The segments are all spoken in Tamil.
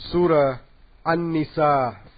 சூரா அந்நிசா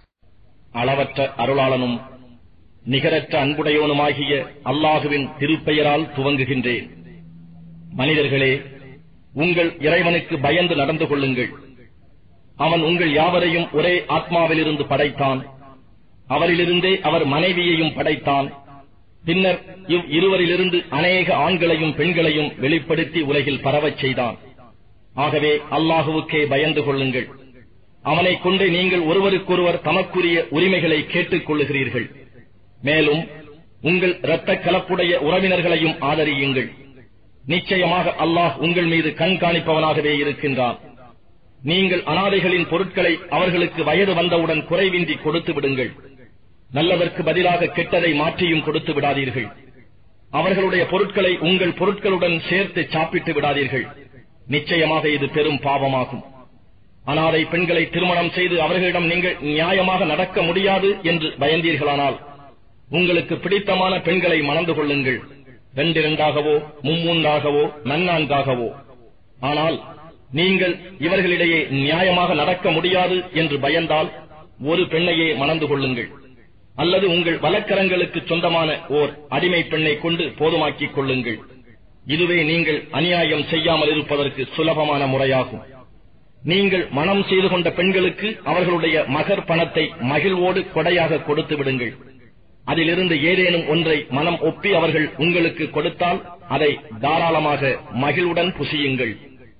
அளவற்ற அருளாளனும் நிகரற்ற அன்புடையோனுமாகிய அல்லாஹுவின் திருப்பெயரால் துவங்குகின்றேன் மனிதர்களே உங்கள் இறைவனுக்கு பயந்து நடந்து கொள்ளுங்கள் அவன் உங்கள் யாவரையும் ஒரே ஆத்மாவிலிருந்து படைத்தான் அவரிலிருந்தே அவர் மனைவியையும் படைத்தான் பின்னர் இவ் இருவரிலிருந்து அநேக ஆண்களையும் பெண்களையும் வெளிப்படுத்தி உலகில் பரவச் செய்தான் ஆகவே அல்லாஹுவுக்கே பயந்து கொள்ளுங்கள் அவனைக் கொண்டு நீங்கள் ஒருவருக்கொருவர் தமக்குரிய உரிமைகளை கேட்டுக் கொள்ளுகிறீர்கள் மேலும் உங்கள் இரத்த கலப்புடைய உறவினர்களையும் ஆதரியுங்கள் நிச்சயமாக அல்லாஹ் உங்கள் மீது கண்காணிப்பவனாகவே இருக்கின்றான் நீங்கள் அனாதைகளின் பொருட்களை அவர்களுக்கு வயது வந்தவுடன் குறைவின்றி கொடுத்து விடுங்கள் நல்லதற்கு பதிலாக கெட்டதை மாற்றியும் கொடுத்து விடாதீர்கள் அவர்களுடைய பொருட்களை உங்கள் பொருட்களுடன் சேர்த்து சாப்பிட்டு விடாதீர்கள் நிச்சயமாக இது பெரும் பாவமாகும் அனாதை பெண்களை திருமணம் செய்து அவர்களிடம் நீங்கள் நியாயமாக நடக்க முடியாது என்று பயந்தீர்களானால் உங்களுக்கு பிடித்தமான பெண்களை மணந்து கொள்ளுங்கள் ரெண்டிரண்டாகவோ மும்மூன்றாகவோ நன்னான்காகவோ ஆனால் நீங்கள் இவர்களிடையே நியாயமாக நடக்க முடியாது என்று பயந்தால் ஒரு பெண்ணையே மணந்து கொள்ளுங்கள் அல்லது உங்கள் வலக்கரங்களுக்கு சொந்தமான ஓர் அடிமை பெண்ணை கொண்டு போதுமாக்கிக் கொள்ளுங்கள் இதுவே நீங்கள் அநியாயம் செய்யாமல் இருப்பதற்கு சுலபமான முறையாகும் நீங்கள் மனம் செய்து கொண்ட பெண்களுக்கு அவர்களுடைய மகர் பணத்தை மகிழ்வோடு கொடையாக கொடுத்து விடுங்கள் அதிலிருந்து ஏதேனும் ஒன்றை மனம் ஒப்பி அவர்கள் உங்களுக்கு கொடுத்தால் அதை தாராளமாக மகிழ்வுடன் புசியுங்கள்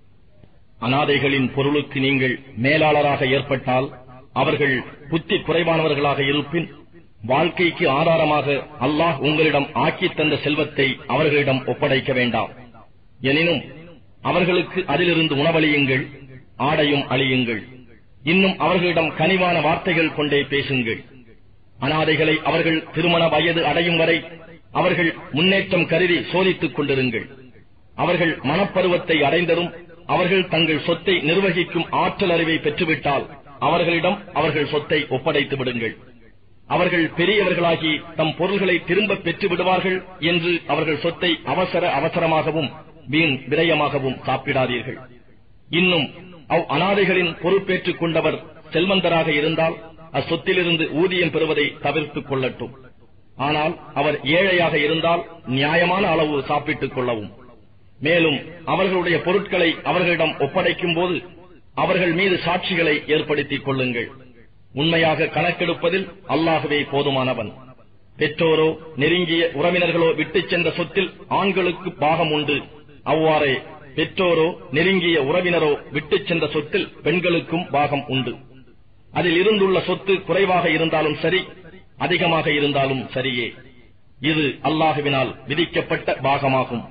அனாதைகளின் பொருளுக்கு நீங்கள் மேலாளராக ஏற்பட்டால் அவர்கள் புத்தி குறைவானவர்களாக இருப்பின் வாழ்க்கைக்கு ஆதாரமாக அல்லாஹ் உங்களிடம் ஆக்கித் தந்த செல்வத்தை அவர்களிடம் ஒப்படைக்க வேண்டாம் எனினும் அவர்களுக்கு அதிலிருந்து உணவளியுங்கள் ஆடையும் அழியுங்கள் இன்னும் அவர்களிடம் கனிவான வார்த்தைகள் கொண்டே பேசுங்கள் அனாதைகளை அவர்கள் திருமண வயது அடையும் வரை அவர்கள் முன்னேற்றம் கருதி சோதித்துக் கொண்டிருங்கள் அவர்கள் மனப்பருவத்தை அடைந்ததும் அவர்கள் தங்கள் சொத்தை நிர்வகிக்கும் ஆற்றல் அறிவை பெற்றுவிட்டால் அவர்களிடம் அவர்கள் சொத்தை ஒப்படைத்து விடுங்கள் அவர்கள் பெரியவர்களாகி தம் பொருள்களை திரும்ப பெற்று விடுவார்கள் என்று அவர்கள் சொத்தை அவசர அவசரமாகவும் வீண் விரயமாகவும் சாப்பிடாதீர்கள் இன்னும் அவ் அனாதைகளின் பொறுப்பேற்றுக் கொண்டவர் செல்வந்தராக இருந்தால் அச்சொத்திலிருந்து ஊதியம் பெறுவதை தவிர்த்துக் கொள்ளட்டும் ஆனால் அவர் ஏழையாக இருந்தால் நியாயமான அளவு சாப்பிட்டுக் கொள்ளவும் மேலும் அவர்களுடைய பொருட்களை அவர்களிடம் ஒப்படைக்கும் போது அவர்கள் மீது சாட்சிகளை ஏற்படுத்திக் கொள்ளுங்கள் உண்மையாக கணக்கெடுப்பதில் அல்லாகவே போதுமானவன் பெற்றோரோ நெருங்கிய உறவினர்களோ விட்டுச் சென்ற சொத்தில் ஆண்களுக்கு பாகம் உண்டு அவ்வாறே பெற்றோரோ நெருங்கிய உறவினரோ விட்டுச் சென்ற சொத்தில் பெண்களுக்கும் பாகம் உண்டு அதில் இருந்துள்ள சொத்து குறைவாக இருந்தாலும் சரி அதிகமாக இருந்தாலும் சரியே இது அல்லாஹுவினால் விதிக்கப்பட்ட பாகமாகும்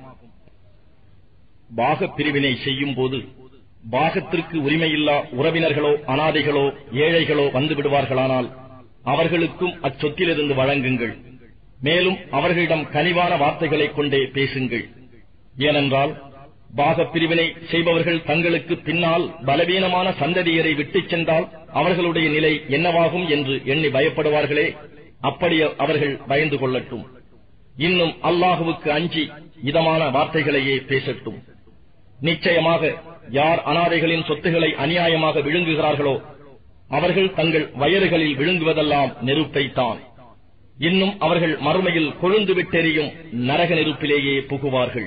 பாகப் பிரிவினை செய்யும் போது பாகத்திற்கு உரிமையில்லா உறவினர்களோ அனாதைகளோ ஏழைகளோ வந்து விடுவார்களானால் அவர்களுக்கும் அச்சொத்திலிருந்து வழங்குங்கள் மேலும் அவர்களிடம் கனிவான வார்த்தைகளைக் கொண்டே பேசுங்கள் ஏனென்றால் பாகப் பிரிவினை செய்பவர்கள் தங்களுக்கு பின்னால் பலவீனமான சந்ததியரை விட்டுச் சென்றால் அவர்களுடைய நிலை என்னவாகும் என்று எண்ணி பயப்படுவார்களே அப்படி அவர்கள் பயந்து கொள்ளட்டும் இன்னும் அல்லாஹுவுக்கு அஞ்சி இதமான வார்த்தைகளையே பேசட்டும் நிச்சயமாக யார் அனாதைகளின் சொத்துக்களை அநியாயமாக விழுங்குகிறார்களோ அவர்கள் தங்கள் வயறுகளில் விழுங்குவதெல்லாம் நெருப்பைத்தான் இன்னும் அவர்கள் மறுமையில் கொழுந்து விட்டெறியும் நரக நெருப்பிலேயே புகுவார்கள்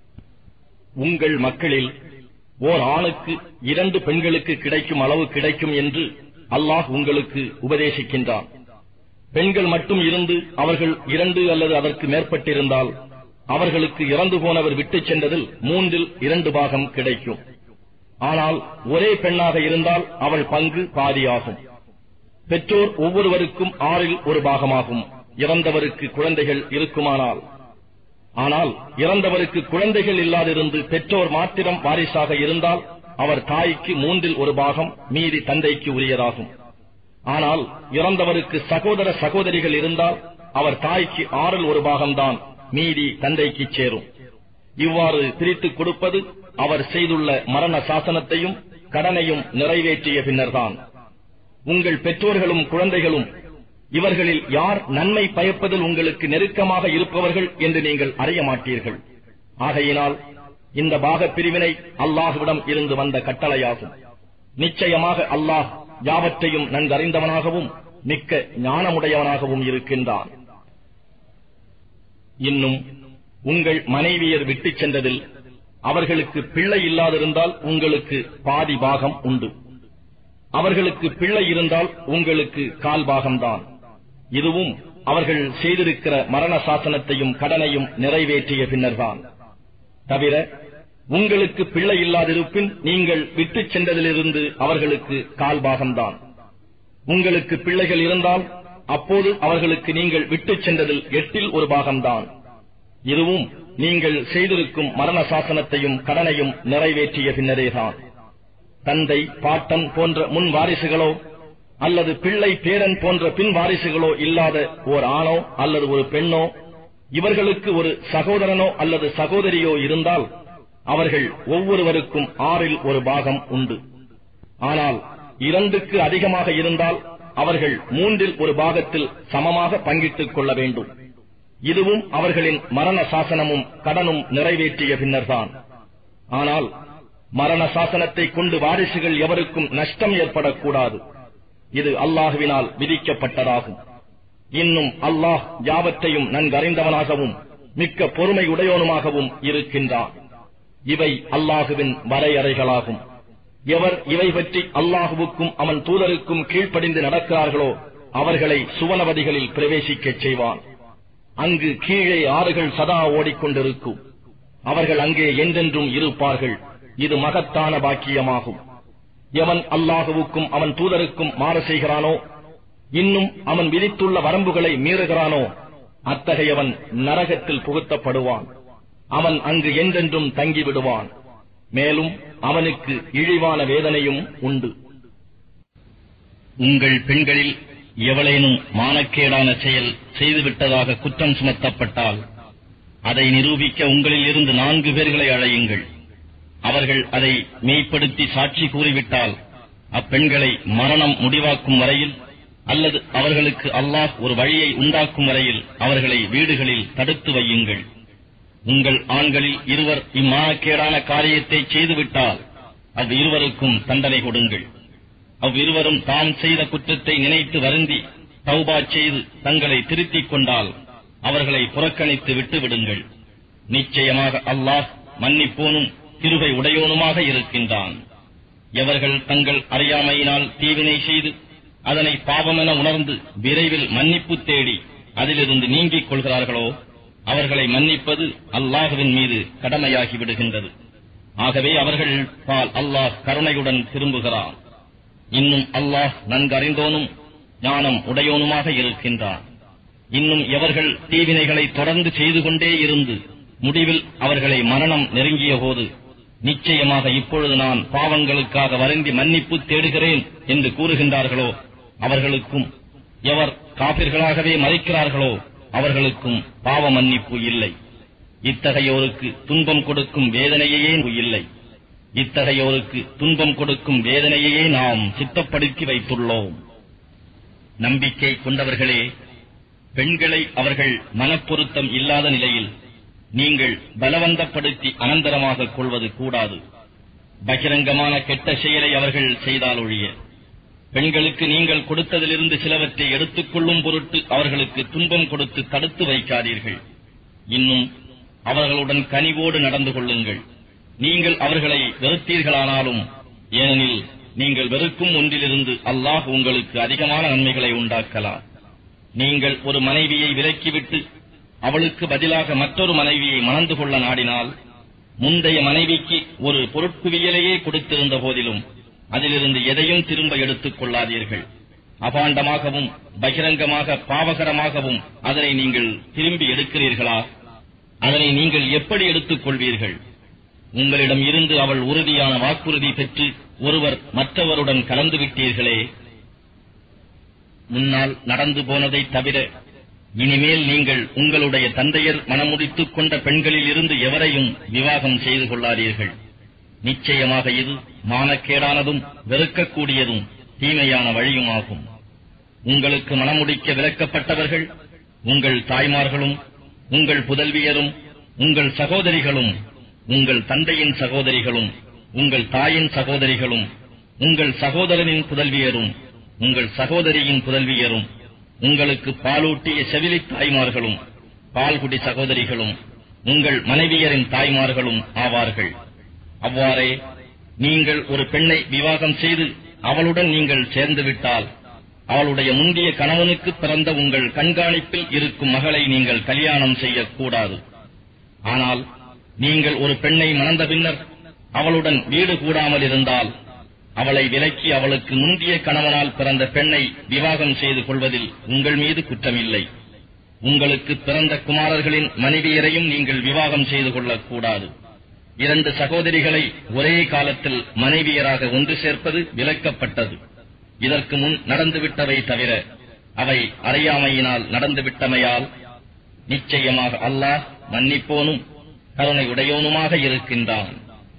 உங்கள் மக்களில் ஓர் ஆணுக்கு இரண்டு பெண்களுக்கு கிடைக்கும் அளவு கிடைக்கும் என்று அல்லாஹ் உங்களுக்கு உபதேசிக்கின்றான் பெண்கள் மட்டும் இருந்து அவர்கள் இரண்டு அல்லது அதற்கு மேற்பட்டிருந்தால் அவர்களுக்கு இறந்து போனவர் விட்டுச் சென்றதில் மூன்றில் இரண்டு பாகம் கிடைக்கும் ஆனால் ஒரே பெண்ணாக இருந்தால் அவள் பங்கு பாதியாகும் பெற்றோர் ஒவ்வொருவருக்கும் ஆறில் ஒரு பாகமாகும் இறந்தவருக்கு குழந்தைகள் இருக்குமானால் ஆனால் இறந்தவருக்கு குழந்தைகள் இல்லாதிருந்து பெற்றோர் மாத்திரம் வாரிசாக இருந்தால் அவர் தாய்க்கு மூன்றில் ஒரு பாகம் மீதி தந்தைக்கு உரியதாகும் ஆனால் இறந்தவருக்கு சகோதர சகோதரிகள் இருந்தால் அவர் தாய்க்கு ஆறில் ஒரு பாகம்தான் மீதி தந்தைக்கு சேரும் இவ்வாறு பிரித்துக் கொடுப்பது அவர் செய்துள்ள மரண சாசனத்தையும் கடனையும் நிறைவேற்றிய பின்னர்தான் உங்கள் பெற்றோர்களும் குழந்தைகளும் இவர்களில் யார் நன்மை பயப்பதில் உங்களுக்கு நெருக்கமாக இருப்பவர்கள் என்று நீங்கள் அறிய மாட்டீர்கள் ஆகையினால் இந்த பாகப் பிரிவினை அல்லாஹுவிடம் இருந்து வந்த கட்டளையாகும் நிச்சயமாக அல்லாஹ் யாவற்றையும் நன்கறிந்தவனாகவும் மிக்க ஞானமுடையவனாகவும் இருக்கின்றான் இன்னும் உங்கள் மனைவியர் விட்டுச் சென்றதில் அவர்களுக்கு பிள்ளை இல்லாதிருந்தால் உங்களுக்கு பாதி பாகம் உண்டு அவர்களுக்கு பிள்ளை இருந்தால் உங்களுக்கு கால் பாகம்தான் இதுவும் அவர்கள் செய்திருக்கிற மரண சாசனத்தையும் கடனையும் நிறைவேற்றிய பின்னர்தான் தவிர உங்களுக்கு பிள்ளை இல்லாதிருப்பின் நீங்கள் விட்டுச் சென்றதிலிருந்து அவர்களுக்கு கால் பாகம்தான் உங்களுக்கு பிள்ளைகள் இருந்தால் அப்போது அவர்களுக்கு நீங்கள் விட்டுச் சென்றதில் எட்டில் ஒரு பாகம்தான் இதுவும் நீங்கள் செய்திருக்கும் மரண சாசனத்தையும் கடனையும் நிறைவேற்றிய பின்னரேதான் தந்தை பாட்டன் போன்ற முன் வாரிசுகளோ அல்லது பிள்ளை பேரன் போன்ற பின் வாரிசுகளோ இல்லாத ஓர் ஆணோ அல்லது ஒரு பெண்ணோ இவர்களுக்கு ஒரு சகோதரனோ அல்லது சகோதரியோ இருந்தால் அவர்கள் ஒவ்வொருவருக்கும் ஆறில் ஒரு பாகம் உண்டு ஆனால் இரண்டுக்கு அதிகமாக இருந்தால் அவர்கள் மூன்றில் ஒரு பாகத்தில் சமமாக பங்கிட்டுக் கொள்ள வேண்டும் இதுவும் அவர்களின் மரண சாசனமும் கடனும் நிறைவேற்றிய பின்னர்தான் ஆனால் மரண சாசனத்தை கொண்டு வாரிசுகள் எவருக்கும் நஷ்டம் ஏற்படக்கூடாது இது அல்லாஹுவினால் விதிக்கப்பட்டதாகும் இன்னும் அல்லாஹ் யாவற்றையும் நன்கறிந்தவனாகவும் மிக்க பொறுமை உடையோனுமாகவும் இருக்கின்றான் இவை அல்லாஹுவின் வரையறைகளாகும் எவர் இவை பற்றி அல்லாஹுவுக்கும் அவன் தூதருக்கும் கீழ்ப்படிந்து நடக்கிறார்களோ அவர்களை சுவனவதிகளில் பிரவேசிக்கச் செய்வான் அங்கு கீழே ஆறுகள் சதா ஓடிக்கொண்டிருக்கும் அவர்கள் அங்கே என்றென்றும் இருப்பார்கள் இது மகத்தான பாக்கியமாகும் எவன் அல்லாஹுவுக்கும் அவன் தூதருக்கும் மாறு செய்கிறானோ இன்னும் அவன் விதித்துள்ள வரம்புகளை மீறுகிறானோ அத்தகையவன் நரகத்தில் புகுத்தப்படுவான் அவன் அங்கு என்றென்றும் தங்கிவிடுவான் மேலும் அவனுக்கு இழிவான வேதனையும் உண்டு உங்கள் பெண்களில் எவளேனும் மானக்கேடான செயல் செய்துவிட்டதாக குற்றம் சுமத்தப்பட்டால் அதை நிரூபிக்க உங்களில் இருந்து நான்கு பேர்களை அழையுங்கள் அவர்கள் அதை மெய்ப்படுத்தி சாட்சி கூறிவிட்டால் அப்பெண்களை மரணம் முடிவாக்கும் வரையில் அல்லது அவர்களுக்கு அல்லாஹ் ஒரு வழியை உண்டாக்கும் வரையில் அவர்களை வீடுகளில் தடுத்து வையுங்கள் உங்கள் ஆண்களில் இருவர் இம்மானக்கேடான காரியத்தை செய்துவிட்டால் அவ்விருவருக்கும் தண்டனை கொடுங்கள் அவ்விருவரும் தாம் செய்த குற்றத்தை நினைத்து வருந்தி தௌபா செய்து தங்களை திருத்திக் கொண்டால் அவர்களை புறக்கணித்து விட்டு விடுங்கள் நிச்சயமாக அல்லாஹ் மன்னிப்போனும் கிருபை உடையோனுமாக இருக்கின்றான் எவர்கள் தங்கள் அறியாமையினால் தீவினை செய்து அதனை பாவமென உணர்ந்து விரைவில் மன்னிப்பு தேடி அதிலிருந்து நீங்கிக் கொள்கிறார்களோ அவர்களை மன்னிப்பது அல்லாஹுவின் மீது கடமையாகி விடுகின்றது ஆகவே அவர்கள் பால் அல்லாஹ் கருணையுடன் திரும்புகிறான் இன்னும் அல்லாஹ் நன்கறிந்தோனும் ஞானம் உடையோனுமாக இருக்கின்றான் இன்னும் எவர்கள் தீவினைகளை தொடர்ந்து செய்து கொண்டே இருந்து முடிவில் அவர்களை மரணம் நெருங்கிய போது நிச்சயமாக இப்பொழுது நான் பாவங்களுக்காக வருந்தி மன்னிப்பு தேடுகிறேன் என்று கூறுகின்றார்களோ அவர்களுக்கும் எவர் காபிர்களாகவே மறைக்கிறார்களோ அவர்களுக்கும் பாவ மன்னிப்பு இல்லை இத்தகையோருக்கு துன்பம் கொடுக்கும் வேதனையே இல்லை இத்தகையோருக்கு துன்பம் கொடுக்கும் வேதனையே நாம் சித்தப்படுத்தி வைத்துள்ளோம் நம்பிக்கை கொண்டவர்களே பெண்களை அவர்கள் மனப்பொருத்தம் இல்லாத நிலையில் நீங்கள் பலவந்தப்படுத்தி அனந்தரமாக கொள்வது கூடாது பகிரங்கமான கெட்ட செயலை அவர்கள் செய்தால் ஒழிய பெண்களுக்கு நீங்கள் கொடுத்ததிலிருந்து சிலவற்றை எடுத்துக் கொள்ளும் பொருட்டு அவர்களுக்கு துன்பம் கொடுத்து தடுத்து வைக்காதீர்கள் இன்னும் அவர்களுடன் கனிவோடு நடந்து கொள்ளுங்கள் நீங்கள் அவர்களை வெறுத்தீர்களானாலும் ஏனெனில் நீங்கள் வெறுக்கும் ஒன்றிலிருந்து அல்லாஹ் உங்களுக்கு அதிகமான நன்மைகளை உண்டாக்கலாம் நீங்கள் ஒரு மனைவியை விலக்கிவிட்டு அவளுக்கு பதிலாக மற்றொரு மனைவியை மணந்து கொள்ள நாடினால் முந்தைய மனைவிக்கு ஒரு பொருட்குவியலையே கொடுத்திருந்த போதிலும் அதிலிருந்து எதையும் திரும்ப எடுத்துக் கொள்ளாதீர்கள் அபாண்டமாகவும் பகிரங்கமாக பாவகரமாகவும் அதனை நீங்கள் திரும்பி எடுக்கிறீர்களா அதனை நீங்கள் எப்படி எடுத்துக் கொள்வீர்கள் உங்களிடம் இருந்து அவள் உறுதியான வாக்குறுதி பெற்று ஒருவர் மற்றவருடன் கலந்து விட்டீர்களே முன்னால் நடந்து போனதை தவிர இனிமேல் நீங்கள் உங்களுடைய தந்தையர் மனமுடித்துக் கொண்ட பெண்களில் இருந்து எவரையும் விவாகம் செய்து கொள்ளாதீர்கள் நிச்சயமாக இது மானக்கேடானதும் வெறுக்கக்கூடியதும் தீமையான வழியுமாகும் உங்களுக்கு மனமுடிக்க விலக்கப்பட்டவர்கள் உங்கள் தாய்மார்களும் உங்கள் புதல்வியரும் உங்கள் சகோதரிகளும் உங்கள் தந்தையின் சகோதரிகளும் உங்கள் தாயின் சகோதரிகளும் உங்கள் சகோதரனின் புதல்வியரும் உங்கள் சகோதரியின் புதல்வியரும் உங்களுக்கு பாலூட்டிய செவிலித் தாய்மார்களும் பால்குடி சகோதரிகளும் உங்கள் மனைவியரின் தாய்மார்களும் ஆவார்கள் அவ்வாறே நீங்கள் ஒரு பெண்ணை விவாகம் செய்து அவளுடன் நீங்கள் சேர்ந்துவிட்டால் அவளுடைய முந்திய கணவனுக்கு பிறந்த உங்கள் கண்காணிப்பில் இருக்கும் மகளை நீங்கள் கல்யாணம் செய்யக்கூடாது ஆனால் நீங்கள் ஒரு பெண்ணை மணந்த பின்னர் அவளுடன் வீடு கூடாமல் இருந்தால் அவளை விலக்கி அவளுக்கு முந்திய கணவனால் பிறந்த பெண்ணை விவாகம் செய்து கொள்வதில் உங்கள் மீது குற்றமில்லை உங்களுக்கு பிறந்த குமாரர்களின் மனைவியரையும் நீங்கள் விவாகம் செய்து கொள்ளக்கூடாது இரண்டு சகோதரிகளை ஒரே காலத்தில் மனைவியராக ஒன்று சேர்ப்பது விலக்கப்பட்டது இதற்கு முன் நடந்துவிட்டவை தவிர அவை அறியாமையினால் நடந்துவிட்டமையால் நிச்சயமாக அல்லாஹ் மன்னிப்போனும் கருணை உடையோனுமாக இருக்கின்றான்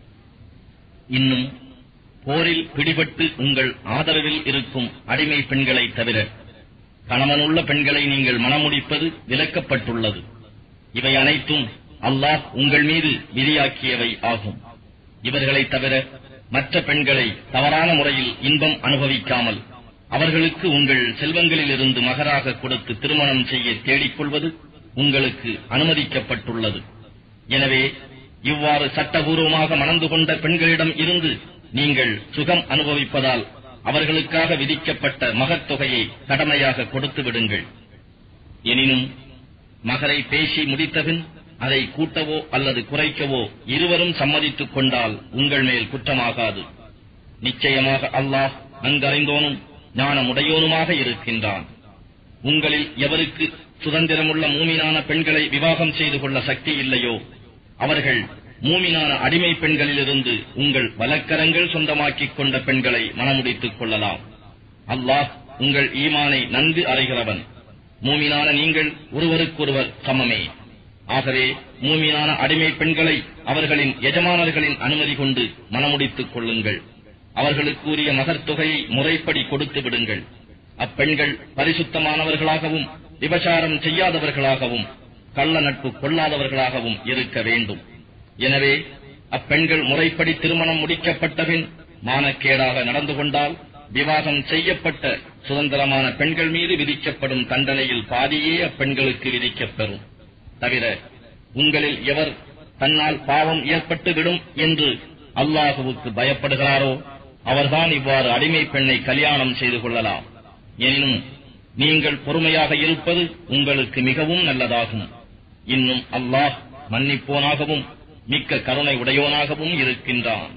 இன்னும் போரில் பிடிபட்டு உங்கள் ஆதரவில் இருக்கும் அடிமை பெண்களை தவிர கணவனுள்ள பெண்களை நீங்கள் மணமுடிப்பது விலக்கப்பட்டுள்ளது இவை அனைத்தும் அல்லாஹ் உங்கள் மீது விதியாக்கியவை ஆகும் இவர்களை தவிர மற்ற பெண்களை தவறான முறையில் இன்பம் அனுபவிக்காமல் அவர்களுக்கு உங்கள் செல்வங்களிலிருந்து மகராக கொடுத்து திருமணம் செய்ய தேடிக்கொள்வது உங்களுக்கு அனுமதிக்கப்பட்டுள்ளது எனவே இவ்வாறு சட்டபூர்வமாக மணந்து கொண்ட பெண்களிடம் இருந்து நீங்கள் சுகம் அனுபவிப்பதால் அவர்களுக்காக விதிக்கப்பட்ட மகத்தொகையை கடமையாக கொடுத்து விடுங்கள் எனினும் மகரை பேசி முடித்தபின் அதை கூட்டவோ அல்லது குறைக்கவோ இருவரும் சம்மதித்துக் கொண்டால் உங்கள் மேல் குற்றமாகாது நிச்சயமாக அல்லாஹ் நன்கறிந்தோனும் ஞானமுடையோனுமாக இருக்கின்றான் உங்களில் எவருக்கு சுதந்திரமுள்ள மூமினான பெண்களை விவாகம் செய்து கொள்ள சக்தி இல்லையோ அவர்கள் மூமினான அடிமை பெண்களிலிருந்து உங்கள் வலக்கரங்கள் சொந்தமாக்கிக் கொண்ட பெண்களை மணமுடித்துக் கொள்ளலாம் அல்லாஹ் உங்கள் ஈமானை நன்கு அறிகிறவன் மூமினான நீங்கள் ஒருவருக்கொருவர் சமமே ஆகவே மூமினான அடிமை பெண்களை அவர்களின் எஜமானர்களின் அனுமதி கொண்டு மணமுடித்துக் கொள்ளுங்கள் அவர்களுக்குரிய மகர்த்தொகையை முறைப்படி கொடுத்து விடுங்கள் அப்பெண்கள் பரிசுத்தமானவர்களாகவும் விபச்சாரம் செய்யாதவர்களாகவும் கள்ள நட்பு கொள்ளாதவர்களாகவும் இருக்க வேண்டும் எனவே அப்பெண்கள் முறைப்படி திருமணம் முடிக்கப்பட்டபின் மானக்கேடாக நடந்து கொண்டால் விவாகம் செய்யப்பட்ட சுதந்திரமான பெண்கள் மீது விதிக்கப்படும் தண்டனையில் பாதியே அப்பெண்களுக்கு விதிக்கப்பெறும் தவிர உங்களில் எவர் தன்னால் பாவம் ஏற்பட்டு விடும் என்று அல்லாஹுவுக்கு பயப்படுகிறாரோ அவர்தான் இவ்வாறு அடிமை பெண்ணை கல்யாணம் செய்து கொள்ளலாம் எனினும் நீங்கள் பொறுமையாக இருப்பது உங்களுக்கு மிகவும் நல்லதாகும் இன்னும் அல்லாஹ் மன்னிப்போனாகவும் மிக்க கருணை உடையோனாகவும் இருக்கின்றான்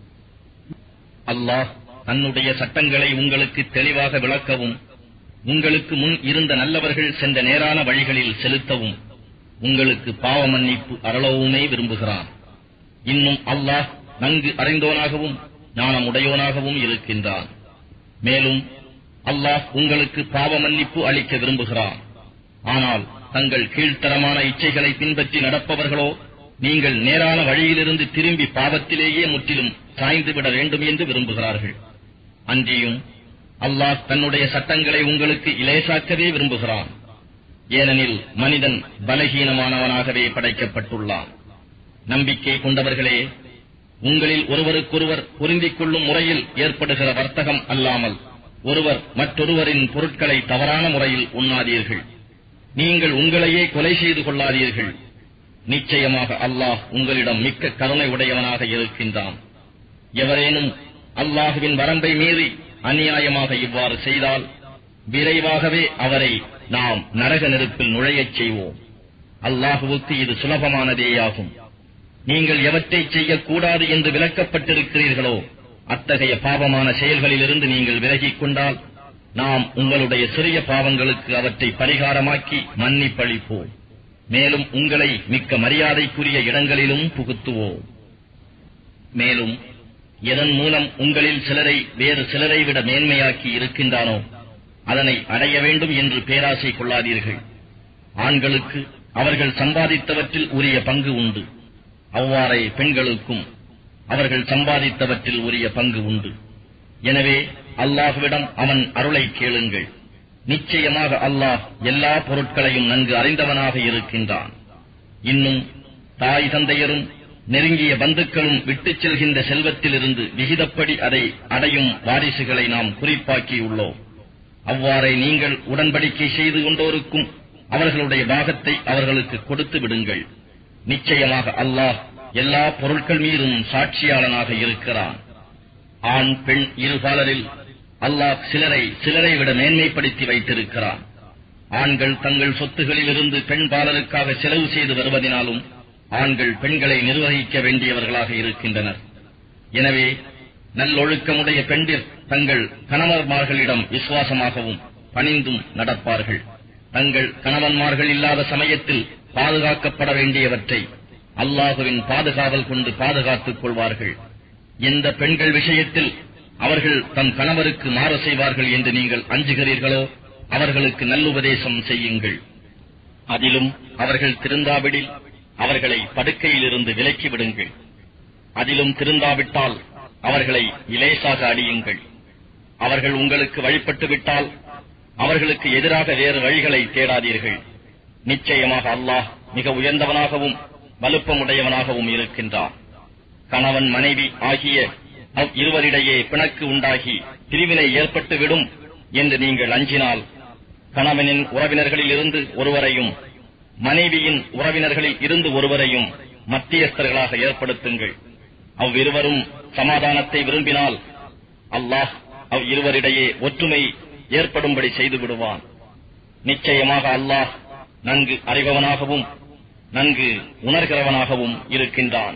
அல்லாஹ் தன்னுடைய சட்டங்களை உங்களுக்கு தெளிவாக விளக்கவும் உங்களுக்கு முன் இருந்த நல்லவர்கள் சென்ற நேரான வழிகளில் செலுத்தவும் உங்களுக்கு பாவ மன்னிப்பு அருளவுமே விரும்புகிறான் இன்னும் அல்லாஹ் நன்கு அறிந்தோனாகவும் ஞானமுடையோனாகவும் இருக்கின்றான் மேலும் அல்லாஹ் உங்களுக்கு பாவ மன்னிப்பு அளிக்க விரும்புகிறான் ஆனால் தங்கள் கீழ்த்தரமான இச்சைகளை பின்பற்றி நடப்பவர்களோ நீங்கள் நேரான வழியிலிருந்து திரும்பி பாவத்திலேயே முற்றிலும் சாய்ந்துவிட வேண்டும் என்று விரும்புகிறார்கள் அன்றியும் அல்லாஹ் தன்னுடைய சட்டங்களை உங்களுக்கு இலேசாக்கவே விரும்புகிறான் ஏனெனில் மனிதன் பலகீனமானவனாகவே படைக்கப்பட்டுள்ளான் நம்பிக்கை கொண்டவர்களே உங்களில் ஒருவருக்கொருவர் பொருந்திக் கொள்ளும் முறையில் ஏற்படுகிற வர்த்தகம் அல்லாமல் ஒருவர் மற்றொருவரின் பொருட்களை தவறான முறையில் உண்ணாதீர்கள் நீங்கள் உங்களையே கொலை செய்து கொள்ளாதீர்கள் நிச்சயமாக அல்லாஹ் உங்களிடம் மிக்க கருணை உடையவனாக இருக்கின்றான் எவரேனும் அல்லாஹுவின் வரம்பை மீறி அநியாயமாக இவ்வாறு செய்தால் விரைவாகவே அவரை நாம் நரக நெருப்பில் நுழையச் செய்வோம் அல்லாஹுவுக்கு இது சுலபமானதேயாகும் நீங்கள் எவற்றை செய்யக்கூடாது என்று விலக்கப்பட்டிருக்கிறீர்களோ அத்தகைய பாவமான செயல்களிலிருந்து நீங்கள் விலகிக் கொண்டால் நாம் உங்களுடைய சிறிய பாவங்களுக்கு அவற்றை பரிகாரமாக்கி மன்னிப்பளிப்போம் மேலும் உங்களை மிக்க மரியாதைக்குரிய இடங்களிலும் புகுத்துவோம் மேலும் எதன் மூலம் உங்களில் சிலரை வேறு சிலரை விட மேன்மையாக்கி இருக்கின்றானோ அதனை அடைய வேண்டும் என்று பேராசை கொள்ளாதீர்கள் ஆண்களுக்கு அவர்கள் சம்பாதித்தவற்றில் உரிய பங்கு உண்டு அவ்வாறே பெண்களுக்கும் அவர்கள் சம்பாதித்தவற்றில் உரிய பங்கு உண்டு எனவே அல்லாஹுவிடம் அவன் அருளை கேளுங்கள் நிச்சயமாக அல்லாஹ் எல்லா பொருட்களையும் நன்கு அறிந்தவனாக இருக்கின்றான் இன்னும் தாய் தந்தையரும் நெருங்கிய பந்துக்களும் விட்டுச் செல்கின்ற செல்வத்திலிருந்து விகிதப்படி அதை அடையும் வாரிசுகளை நாம் குறிப்பாக்கியுள்ளோம் அவ்வாறே நீங்கள் உடன்படிக்கை செய்து கொண்டோருக்கும் அவர்களுடைய பாகத்தை அவர்களுக்கு கொடுத்து விடுங்கள் நிச்சயமாக அல்லாஹ் எல்லா பொருட்கள் மீதும் சாட்சியாளனாக இருக்கிறான் ஆண் பெண் இருபாலரில் அல்லாஹ் சிலரை சிலரை விட மேன்மைப்படுத்தி வைத்திருக்கிறான் ஆண்கள் தங்கள் சொத்துகளிலிருந்து பெண் பாலருக்காக செலவு செய்து வருவதினாலும் ஆண்கள் பெண்களை நிர்வகிக்க வேண்டியவர்களாக இருக்கின்றனர் எனவே நல்லொழுக்கமுடைய பெண்டிர் தங்கள் கணவன்மார்களிடம் விசுவாசமாகவும் பணிந்தும் நடப்பார்கள் தங்கள் கணவன்மார்கள் இல்லாத சமயத்தில் பாதுகாக்கப்பட வேண்டியவற்றை அல்லாஹுவின் பாதுகாவல் கொண்டு பாதுகாத்துக் கொள்வார்கள் எந்த பெண்கள் விஷயத்தில் அவர்கள் தம் கணவருக்கு மாறு செய்வார்கள் என்று நீங்கள் அஞ்சுகிறீர்களோ அவர்களுக்கு நல்லுபதேசம் செய்யுங்கள் அதிலும் அவர்கள் திருந்தாவிடில் அவர்களை படுக்கையிலிருந்து விலக்கி விடுங்கள் அதிலும் திருந்தாவிட்டால் அவர்களை இலேசாக அடியுங்கள் அவர்கள் உங்களுக்கு வழிபட்டு விட்டால் அவர்களுக்கு எதிராக வேறு வழிகளை தேடாதீர்கள் நிச்சயமாக அல்லாஹ் மிக உயர்ந்தவனாகவும் வலுப்பமுடையவனாகவும் இருக்கின்றான் கணவன் மனைவி ஆகிய அவ் இருவரிடையே பிணக்கு உண்டாகி பிரிவினை ஏற்பட்டுவிடும் என்று நீங்கள் அஞ்சினால் கணவனின் உறவினர்களில் இருந்து ஒருவரையும் மனைவியின் உறவினர்களில் இருந்து ஒருவரையும் மத்தியஸ்தர்களாக ஏற்படுத்துங்கள் அவ்விருவரும் சமாதானத்தை விரும்பினால் அல்லாஹ் அவ் இருவரிடையே ஒற்றுமை ஏற்படும்படி செய்து விடுவான் நிச்சயமாக அல்லாஹ் நன்கு அறிபவனாகவும் நன்கு உணர்கிறவனாகவும் இருக்கின்றான்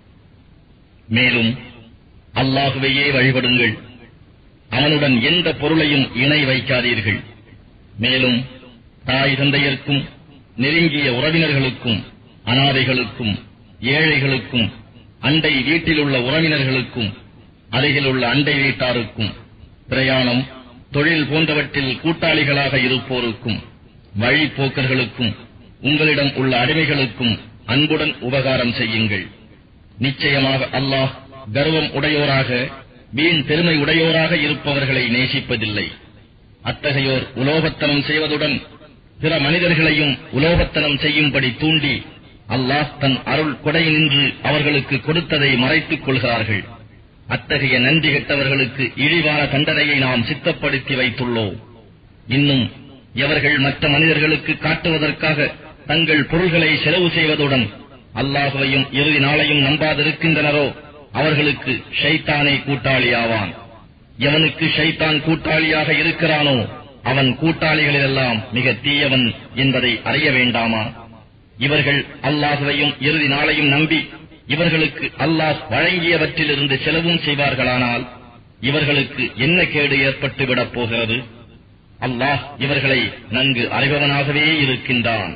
மேலும் அல்லாஹுவையே வழிபடுங்கள் அவனுடன் எந்த பொருளையும் இணை வைக்காதீர்கள் மேலும் தாய் தந்தையர்க்கும் நெருங்கிய உறவினர்களுக்கும் அனாதைகளுக்கும் ஏழைகளுக்கும் அண்டை வீட்டிலுள்ள உறவினர்களுக்கும் அருகிலுள்ள அண்டை வீட்டாருக்கும் பிரயாணம் தொழில் போன்றவற்றில் கூட்டாளிகளாக இருப்போருக்கும் வழிப்போக்கர்களுக்கும் உங்களிடம் உள்ள அடிமைகளுக்கும் அன்புடன் உபகாரம் செய்யுங்கள் நிச்சயமாக அல்லாஹ் கர்வம் உடையோராக வீண் பெருமை உடையோராக இருப்பவர்களை நேசிப்பதில்லை அத்தகையோர் உலோகத்தனம் செய்வதுடன் பிற மனிதர்களையும் உலோகத்தனம் செய்யும்படி தூண்டி அல்லாஹ் தன் அருள் கொடை நின்று அவர்களுக்கு கொடுத்ததை மறைத்துக் கொள்கிறார்கள் அத்தகைய நன்றி கெட்டவர்களுக்கு இழிவான தண்டனையை நாம் சித்தப்படுத்தி வைத்துள்ளோம் இன்னும் எவர்கள் மற்ற மனிதர்களுக்கு காட்டுவதற்காக தங்கள் பொருள்களை செலவு செய்வதுடன் அல்லாஹுவையும் இறுதி நாளையும் நம்பாதிருக்கின்றனரோ அவர்களுக்கு ஷைத்தானே கூட்டாளியாவான் எவனுக்கு ஷைத்தான் கூட்டாளியாக இருக்கிறானோ அவன் கூட்டாளிகளிலெல்லாம் மிக தீயவன் என்பதை அறிய வேண்டாமா இவர்கள் அல்லாஹுவையும் இறுதி நாளையும் நம்பி இவர்களுக்கு அல்லாஹ் வழங்கியவற்றிலிருந்து செலவும் செய்வார்களானால் இவர்களுக்கு என்ன கேடு ஏற்பட்டுவிடப் போகிறது அல்லாஹ் இவர்களை நன்கு அறிபவனாகவே இருக்கின்றான்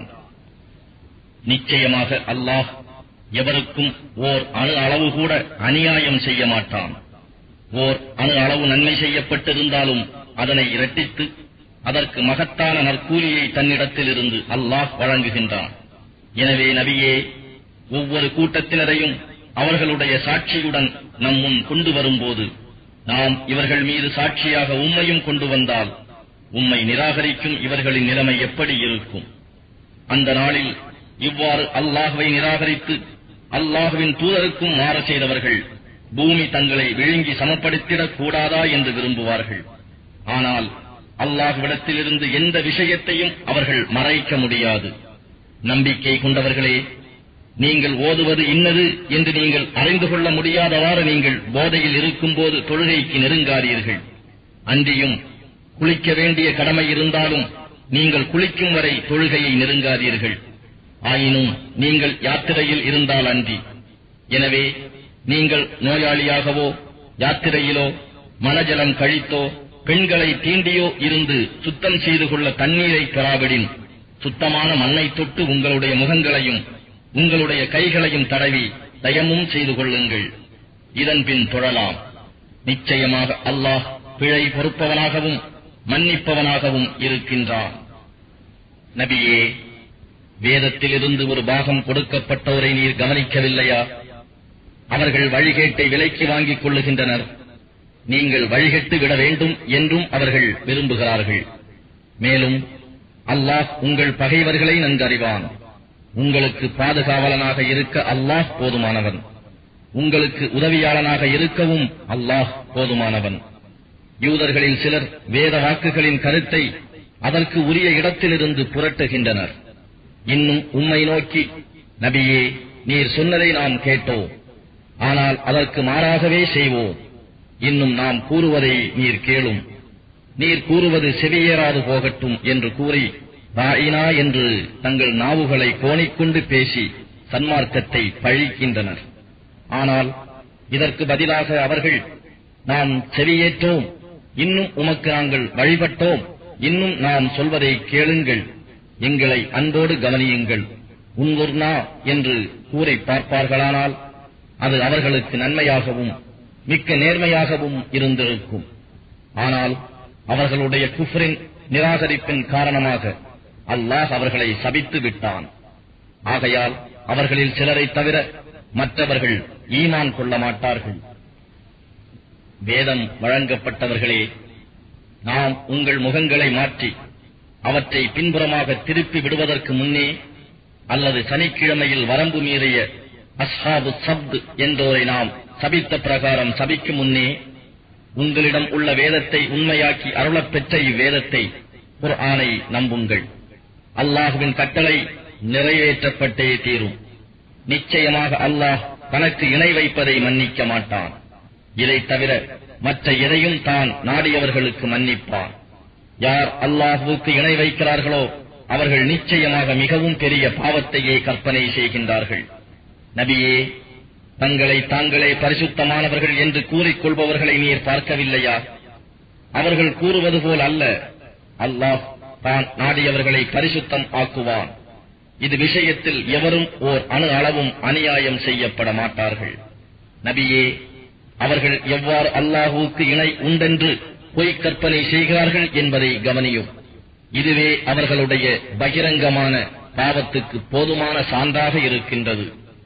நிச்சயமாக அல்லாஹ் எவருக்கும் ஓர் அணு அளவு கூட அநியாயம் செய்ய மாட்டான் ஓர் அணு அளவு நன்மை செய்யப்பட்டிருந்தாலும் அதனை இரட்டித்து அதற்கு மகத்தான நற்கூலியை தன்னிடத்திலிருந்து அல்லாஹ் வழங்குகின்றான் எனவே நபியே ஒவ்வொரு கூட்டத்தினரையும் அவர்களுடைய சாட்சியுடன் நம் முன் கொண்டு வரும்போது நாம் இவர்கள் மீது சாட்சியாக உம்மையும் கொண்டு வந்தால் உம்மை நிராகரிக்கும் இவர்களின் நிலைமை எப்படி இருக்கும் அந்த நாளில் இவ்வாறு அல்லாஹுவை நிராகரித்து அல்லாஹுவின் தூதருக்கும் மாற செய்தவர்கள் பூமி தங்களை விழுங்கி சமப்படுத்திடக் கூடாதா என்று விரும்புவார்கள் ஆனால் அல்லாஹ்விடத்திலிருந்து எந்த விஷயத்தையும் அவர்கள் மறைக்க முடியாது நம்பிக்கை கொண்டவர்களே நீங்கள் ஓதுவது இன்னது என்று நீங்கள் அறிந்து கொள்ள முடியாதவாறு நீங்கள் போதையில் இருக்கும்போது தொழுகைக்கு நெருங்காதீர்கள் அன்றியும் குளிக்க வேண்டிய கடமை இருந்தாலும் நீங்கள் குளிக்கும் வரை தொழுகையை நெருங்காதீர்கள் ஆயினும் நீங்கள் யாத்திரையில் இருந்தால் அன்றி எனவே நீங்கள் நோயாளியாகவோ யாத்திரையிலோ மனஜலம் கழித்தோ பெண்களை தீண்டியோ இருந்து சுத்தம் செய்து கொள்ள தண்ணீரை பெறாவிடின் சுத்தமான மண்ணை தொட்டு உங்களுடைய முகங்களையும் உங்களுடைய கைகளையும் தடவி தயமும் செய்து கொள்ளுங்கள் இதன் பின் தொழலாம் நிச்சயமாக அல்லாஹ் பிழை பொறுப்பவனாகவும் மன்னிப்பவனாகவும் இருக்கின்றான் நபியே வேதத்திலிருந்து ஒரு பாகம் கொடுக்கப்பட்டோரை நீர் கவனிக்கவில்லையா அவர்கள் வழிகேட்டை விலைக்கு வாங்கிக் கொள்ளுகின்றனர் நீங்கள் வழிகெட்டு விட வேண்டும் என்றும் அவர்கள் விரும்புகிறார்கள் மேலும் அல்லாஹ் உங்கள் பகைவர்களை நன்கறிவான் உங்களுக்கு பாதுகாவலனாக இருக்க அல்லாஹ் போதுமானவன் உங்களுக்கு உதவியாளனாக இருக்கவும் அல்லாஹ் போதுமானவன் யூதர்களில் சிலர் வேத வாக்குகளின் கருத்தை அதற்கு உரிய இடத்திலிருந்து புரட்டுகின்றனர் இன்னும் உம்மை நோக்கி நபியே நீர் சொன்னதை நாம் கேட்டோம் ஆனால் அதற்கு மாறாகவே செய்வோம் இன்னும் நாம் கூறுவதை நீர் கேளும் நீர் கூறுவது செவியேறாது போகட்டும் என்று கூறி ராயினா என்று தங்கள் நாவுகளை கோணிக்கொண்டு பேசி சன்மார்க்கத்தை பழிக்கின்றனர் ஆனால் இதற்கு பதிலாக அவர்கள் நாம் செவியேற்றோம் இன்னும் உமக்கு நாங்கள் வழிபட்டோம் இன்னும் நாம் சொல்வதை கேளுங்கள் எங்களை அன்போடு கவனியுங்கள் உன்வர்னா என்று கூறி பார்ப்பார்களானால் அது அவர்களுக்கு நன்மையாகவும் மிக்க நேர்மையாகவும் இருந்திருக்கும் ஆனால் அவர்களுடைய குஃப்ரின் நிராகரிப்பின் காரணமாக அல்லாஹ் அவர்களை சபித்து விட்டான் ஆகையால் அவர்களில் சிலரைத் தவிர மற்றவர்கள் ஈமான் கொள்ள மாட்டார்கள் வேதம் வழங்கப்பட்டவர்களே நாம் உங்கள் முகங்களை மாற்றி அவற்றை பின்புறமாக திருப்பி விடுவதற்கு முன்னே அல்லது சனிக்கிழமையில் வரம்பு மீறிய அஸ்ஹாபு சப்து என்றோரை நாம் சபித்த பிரகாரம் சபிக்கும் முன்னே உங்களிடம் உள்ள வேதத்தை உண்மையாக்கி அருளப் பெற்ற இவ்வேதத்தை ஒரு ஆணை நம்புங்கள் அல்லாஹுவின் கட்டளை நிறைவேற்றப்பட்டே தீரும் நிச்சயமாக அல்லாஹ் தனக்கு இணை வைப்பதை மன்னிக்க மாட்டான் இதைத் தவிர மற்ற எதையும் தான் நாடியவர்களுக்கு மன்னிப்பான் யார் அல்லாஹுவுக்கு இணை வைக்கிறார்களோ அவர்கள் நிச்சயமாக மிகவும் பெரிய பாவத்தையே கற்பனை செய்கின்றார்கள் நபியே தங்களை தாங்களே பரிசுத்தமானவர்கள் என்று கூறிக்கொள்பவர்களை நீர் பார்க்கவில்லையா அவர்கள் கூறுவது போல் அல்ல அல்லாஹ் தான் நாடியவர்களை பரிசுத்தம் ஆக்குவான் இது விஷயத்தில் எவரும் ஓர் அணு அளவும் அநியாயம் செய்யப்பட மாட்டார்கள் நபியே அவர்கள் எவ்வாறு அல்லாஹுவுக்கு இணை உண்டென்று பொய்க் கற்பனை செய்கிறார்கள் என்பதை கவனியும் இதுவே அவர்களுடைய பகிரங்கமான பாவத்துக்கு போதுமான சான்றாக இருக்கின்றது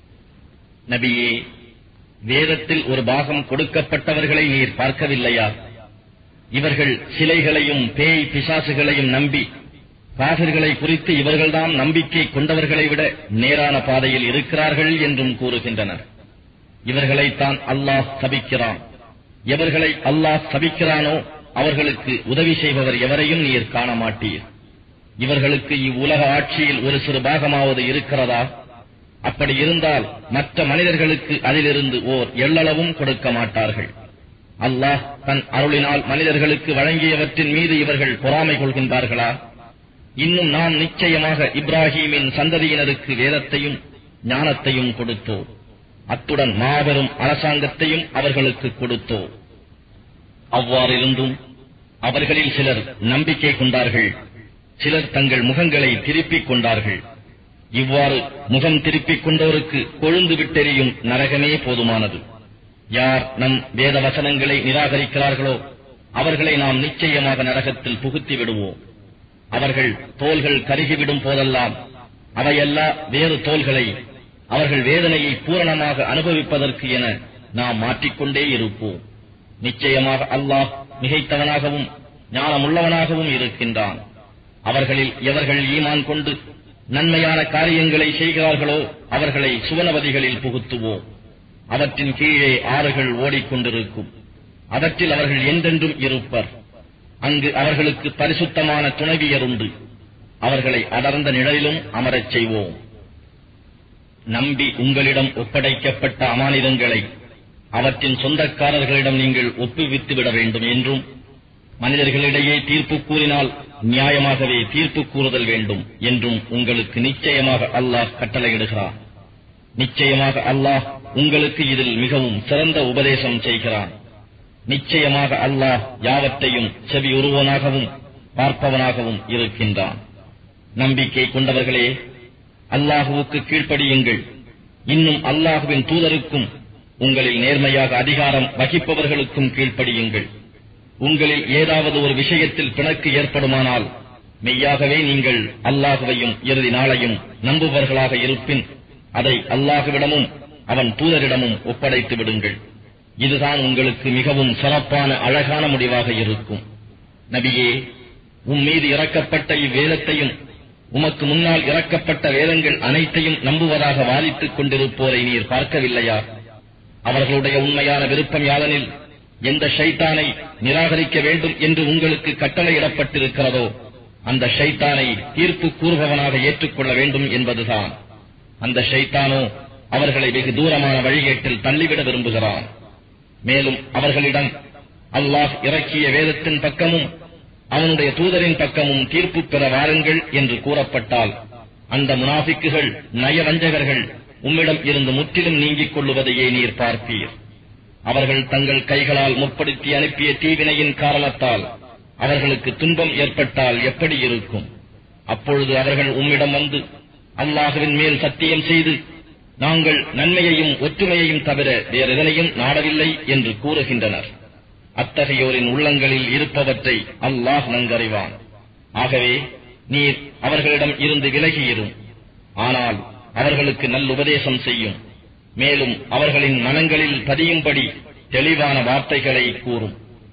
நபியே வேதத்தில் ஒரு பாகம் கொடுக்கப்பட்டவர்களை நீர் பார்க்கவில்லையா இவர்கள் சிலைகளையும் பேய் பிசாசுகளையும் நம்பி காவிர்களை குறித்து இவர்கள்தான் நம்பிக்கை கொண்டவர்களை விட நேரான பாதையில் இருக்கிறார்கள் என்றும் கூறுகின்றனர் இவர்களைத்தான் அல்லாஹ் சபிக்கிறான் எவர்களை அல்லாஹ் சபிக்கிறானோ அவர்களுக்கு உதவி செய்பவர் எவரையும் நீர் காண மாட்டீர் இவர்களுக்கு இவ்வுலக ஆட்சியில் ஒரு சிறு பாகமாவது இருக்கிறதா அப்படி இருந்தால் மற்ற மனிதர்களுக்கு அதிலிருந்து ஓர் எள்ளளவும் கொடுக்க மாட்டார்கள் அல்லாஹ் தன் அருளினால் மனிதர்களுக்கு வழங்கியவற்றின் மீது இவர்கள் பொறாமை கொள்கின்றார்களா இன்னும் நாம் நிச்சயமாக இப்ராஹீமின் சந்ததியினருக்கு வேதத்தையும் ஞானத்தையும் கொடுத்தோம் அத்துடன் மாபெரும் அரசாங்கத்தையும் அவர்களுக்கு கொடுத்தோம் அவ்வாறிருந்தும் அவர்களில் சிலர் நம்பிக்கை கொண்டார்கள் சிலர் தங்கள் முகங்களை திருப்பிக் கொண்டார்கள் இவ்வாறு முகம் திருப்பிக் கொண்டோருக்கு கொழுந்து விட்டெறியும் நரகமே போதுமானது யார் நம் வேத வசனங்களை நிராகரிக்கிறார்களோ அவர்களை நாம் நிச்சயமாக நரகத்தில் புகுத்தி விடுவோம் அவர்கள் தோள்கள் கருகிவிடும் போதெல்லாம் அவையல்லா வேறு தோள்களை அவர்கள் வேதனையை பூரணமாக அனுபவிப்பதற்கு என நாம் மாற்றிக்கொண்டே இருப்போம் நிச்சயமாக அல்லாஹ் மிகைத்தவனாகவும் ஞானமுள்ளவனாகவும் இருக்கின்றான் அவர்களில் எவர்கள் ஈமான் கொண்டு நன்மையான காரியங்களை செய்கிறார்களோ அவர்களை சுவனவதிகளில் புகுத்துவோம் அவற்றின் கீழே ஆறுகள் ஓடிக்கொண்டிருக்கும் அவற்றில் அவர்கள் என்றென்றும் இருப்பர் அங்கு அவர்களுக்கு பரிசுத்தமான துணைவியர் உண்டு அவர்களை அடர்ந்த நிழலிலும் அமரச் செய்வோம் நம்பி உங்களிடம் ஒப்படைக்கப்பட்ட அமானிதங்களை அவற்றின் சொந்தக்காரர்களிடம் நீங்கள் ஒப்புவித்து விட வேண்டும் என்றும் மனிதர்களிடையே தீர்ப்பு கூறினால் நியாயமாகவே தீர்ப்பு கூறுதல் வேண்டும் என்றும் உங்களுக்கு நிச்சயமாக அல்லாஹ் கட்டளையிடுகிறான் நிச்சயமாக அல்லாஹ் உங்களுக்கு இதில் மிகவும் சிறந்த உபதேசம் செய்கிறான் நிச்சயமாக அல்லாஹ் யாவற்றையும் செவியுறுவனாகவும் பார்ப்பவனாகவும் இருக்கின்றான் நம்பிக்கை கொண்டவர்களே அல்லாஹுவுக்கு கீழ்ப்படியுங்கள் இன்னும் அல்லாஹுவின் தூதருக்கும் உங்களில் நேர்மையாக அதிகாரம் வகிப்பவர்களுக்கும் கீழ்ப்படியுங்கள் உங்களில் ஏதாவது ஒரு விஷயத்தில் பிணக்கு ஏற்படுமானால் மெய்யாகவே நீங்கள் அல்லாஹுவையும் இறுதி நாளையும் நம்புபவர்களாக இருப்பின் அதை அல்லாஹுவிடமும் அவன் தூதரிடமும் ஒப்படைத்து விடுங்கள் இதுதான் உங்களுக்கு மிகவும் சிறப்பான அழகான முடிவாக இருக்கும் நபியே உம் மீது இறக்கப்பட்ட இவ்வேதத்தையும் உமக்கு முன்னால் இறக்கப்பட்ட வேதங்கள் அனைத்தையும் நம்புவதாக வாதித்துக் கொண்டிருப்போரை நீர் பார்க்கவில்லையா அவர்களுடைய உண்மையான விருப்பம் யாதனில் எந்த ஷைத்தானை நிராகரிக்க வேண்டும் என்று உங்களுக்கு கட்டளையிடப்பட்டிருக்கிறதோ அந்த ஷைத்தானை தீர்ப்பு கூறுபவனாக ஏற்றுக்கொள்ள வேண்டும் என்பதுதான் அந்த ஷைத்தானோ அவர்களை வெகு தூரமான வழிகேட்டில் தள்ளிவிட விரும்புகிறான் மேலும் அவர்களிடம் அல்லாஹ் இறக்கிய வேதத்தின் பக்கமும் அவனுடைய தூதரின் பக்கமும் தீர்ப்பு பெற வாருங்கள் என்று கூறப்பட்டால் அந்த முனாஃபிக்குகள் நயவஞ்சகர்கள் உம்மிடம் இருந்து முற்றிலும் நீங்கிக் கொள்ளுவதையே நீர் பார்ப்பீர் அவர்கள் தங்கள் கைகளால் முற்படுத்தி அனுப்பிய தீவினையின் காரணத்தால் அவர்களுக்கு துன்பம் ஏற்பட்டால் எப்படி இருக்கும் அப்பொழுது அவர்கள் உம்மிடம் வந்து அல்லாஹுவின் மேல் சத்தியம் செய்து நாங்கள் நன்மையையும் ஒற்றுமையையும் தவிர வேறெதனையும் நாடவில்லை என்று கூறுகின்றனர் அத்தகையோரின் உள்ளங்களில் இருப்பவற்றை அல்லாஹ் நன்கறிவான் ஆகவே நீர் அவர்களிடம் இருந்து விலகியிரும் ஆனால் அவர்களுக்கு நல்லுபதேசம் செய்யும் மேலும் அவர்களின் மனங்களில் பதியும்படி தெளிவான வார்த்தைகளை கூறும்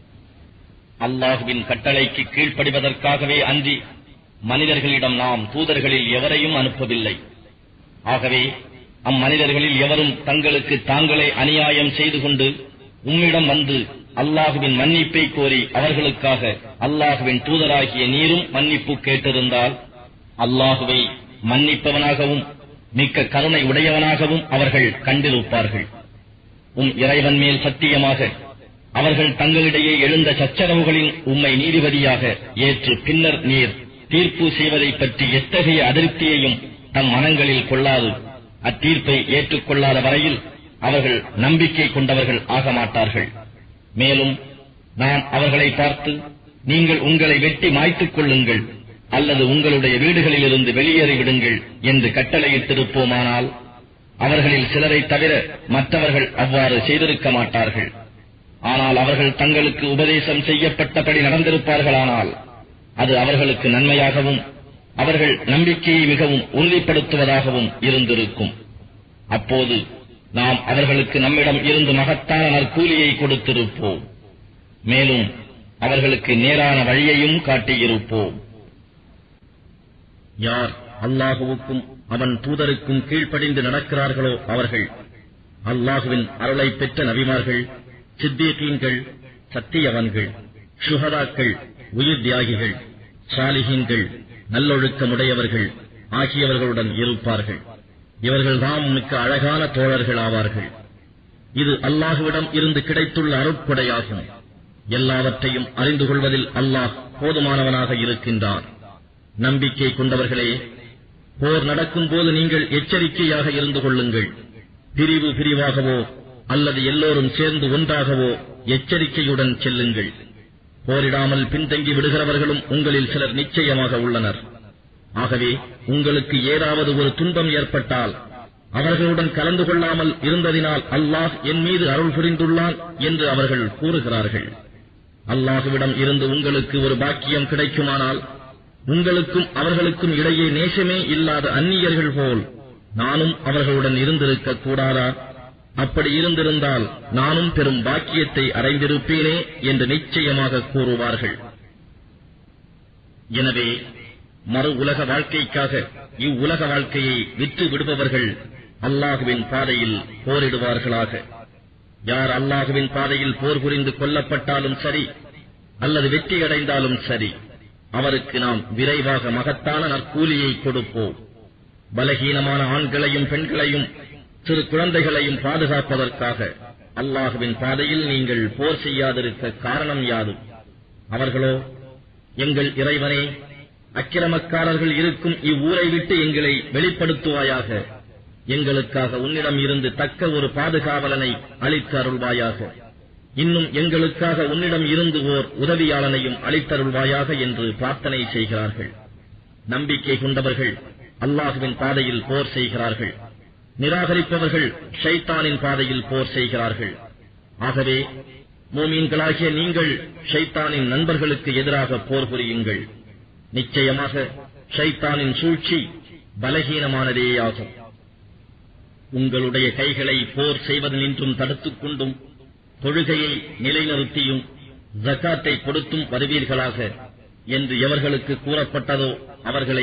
அல்லாஹுவின் கட்டளைக்கு கீழ்ப்படிவதற்காகவே அன்றி மனிதர்களிடம் நாம் தூதர்களில் எவரையும் அனுப்பவில்லை ஆகவே அம்மனிதர்களில் எவரும் தங்களுக்கு தாங்களே அநியாயம் செய்து கொண்டு உம்மிடம் வந்து அல்லாஹுவின் மன்னிப்பை கோரி அவர்களுக்காக அல்லாஹுவின் தூதராகிய நீரும் மன்னிப்பு கேட்டிருந்தால் அல்லாஹுவை மன்னிப்பவனாகவும் மிக்க கருணை உடையவனாகவும் அவர்கள் கண்டிருப்பார்கள் உம் இறைவன் மேல் சத்தியமாக அவர்கள் தங்களிடையே எழுந்த சச்சரவுகளின் உம்மை நீதிபதியாக ஏற்று பின்னர் நீர் தீர்ப்பு செய்வதைப் பற்றி எத்தகைய அதிருப்தியையும் தம் மனங்களில் கொள்ளாது அத்தீர்ப்பை ஏற்றுக்கொள்ளாத வரையில் அவர்கள் நம்பிக்கை கொண்டவர்கள் ஆக மாட்டார்கள் மேலும் நாம் அவர்களை பார்த்து நீங்கள் உங்களை வெட்டி மாய்த்துக் கொள்ளுங்கள் அல்லது உங்களுடைய வீடுகளிலிருந்து வெளியேறிவிடுங்கள் என்று கட்டளையிட்டிருப்போமானால் அவர்களில் சிலரை தவிர மற்றவர்கள் அவ்வாறு செய்திருக்க மாட்டார்கள் ஆனால் அவர்கள் தங்களுக்கு உபதேசம் செய்யப்பட்டபடி நடந்திருப்பார்களானால் அது அவர்களுக்கு நன்மையாகவும் அவர்கள் நம்பிக்கையை மிகவும் உறுதிப்படுத்துவதாகவும் இருந்திருக்கும் அப்போது நாம் அவர்களுக்கு நம்மிடம் இருந்து மகத்தான நற்கூலியை கொடுத்திருப்போம் மேலும் அவர்களுக்கு நேரான வழியையும் காட்டியிருப்போம் யார் அல்லாஹுவுக்கும் அவன் தூதருக்கும் கீழ்ப்படிந்து நடக்கிறார்களோ அவர்கள் அல்லாஹுவின் அருளை பெற்ற நபிமார்கள் சித்தீகீன்கள் சத்தியவன்கள் சுகதாக்கள் உயிர் தியாகிகள் சாலிகீன்கள் நல்லொழுக்கமுடையவர்கள் ஆகியவர்களுடன் இருப்பார்கள் இவர்கள் தாம் மிக்க அழகான தோழர்கள் ஆவார்கள் இது அல்லாஹுவிடம் இருந்து கிடைத்துள்ள அருட்கொடையாகும் எல்லாவற்றையும் அறிந்து கொள்வதில் அல்லாஹ் போதுமானவனாக இருக்கின்றான் நம்பிக்கை கொண்டவர்களே போர் நடக்கும் போது நீங்கள் எச்சரிக்கையாக இருந்து கொள்ளுங்கள் பிரிவு பிரிவாகவோ அல்லது எல்லோரும் சேர்ந்து ஒன்றாகவோ எச்சரிக்கையுடன் செல்லுங்கள் போரிடாமல் பின்தங்கி விடுகிறவர்களும் உங்களில் சிலர் நிச்சயமாக உள்ளனர் ஆகவே உங்களுக்கு ஏதாவது ஒரு துன்பம் ஏற்பட்டால் அவர்களுடன் கலந்து கொள்ளாமல் இருந்ததினால் அல்லாஹ் என் மீது அருள் புரிந்துள்ளான் என்று அவர்கள் கூறுகிறார்கள் அல்லாஹுவிடம் இருந்து உங்களுக்கு ஒரு பாக்கியம் கிடைக்குமானால் உங்களுக்கும் அவர்களுக்கும் இடையே நேசமே இல்லாத அந்நியர்கள் போல் நானும் அவர்களுடன் இருந்திருக்க கூடாதா அப்படி இருந்திருந்தால் நானும் பெரும் பாக்கியத்தை அடைந்திருப்பேனே என்று நிச்சயமாக கூறுவார்கள் எனவே மறு உலக வாழ்க்கைக்காக இவ்வுலக வாழ்க்கையை விற்று விடுபவர்கள் அல்லாஹுவின் பாதையில் போரிடுவார்களாக யார் அல்லாஹுவின் பாதையில் போர் புரிந்து கொல்லப்பட்டாலும் சரி அல்லது வெற்றியடைந்தாலும் சரி அவருக்கு நாம் விரைவாக மகத்தான நற்கூலியை கொடுப்போம் பலகீனமான ஆண்களையும் பெண்களையும் சிறு குழந்தைகளையும் பாதுகாப்பதற்காக அல்லாஹுவின் பாதையில் நீங்கள் போர் செய்யாதிருக்க காரணம் யாது அவர்களோ எங்கள் இறைவனே அக்கிரமக்காரர்கள் இருக்கும் இவ்வூரை விட்டு எங்களை வெளிப்படுத்துவாயாக எங்களுக்காக உன்னிடம் இருந்து தக்க ஒரு பாதுகாவலனை அளித்து அருள்வாயாக இன்னும் எங்களுக்காக உன்னிடம் இருந்து ஓர் உதவியாளனையும் அளித்தருள்வாயாக என்று பிரார்த்தனை செய்கிறார்கள் நம்பிக்கை கொண்டவர்கள் அல்லாஹுவின் பாதையில் போர் செய்கிறார்கள் நிராகரிப்பவர்கள் ஷைத்தானின் பாதையில் போர் செய்கிறார்கள் ஆகவே மூமீன்களாகிய நீங்கள் ஷைத்தானின் நண்பர்களுக்கு எதிராக போர் புரியுங்கள் நிச்சயமாக ஷைத்தானின் சூழ்ச்சி பலகீனமானதேயாகும் உங்களுடைய கைகளை போர் செய்வதனின்றும் தடுத்துக் கொண்டும் தொழுகையை நிலைநிறுத்தியும் ஜக்காத்தை கொடுத்தும் வருவீர்களாக என்று எவர்களுக்கு கூறப்பட்டதோ அவர்களை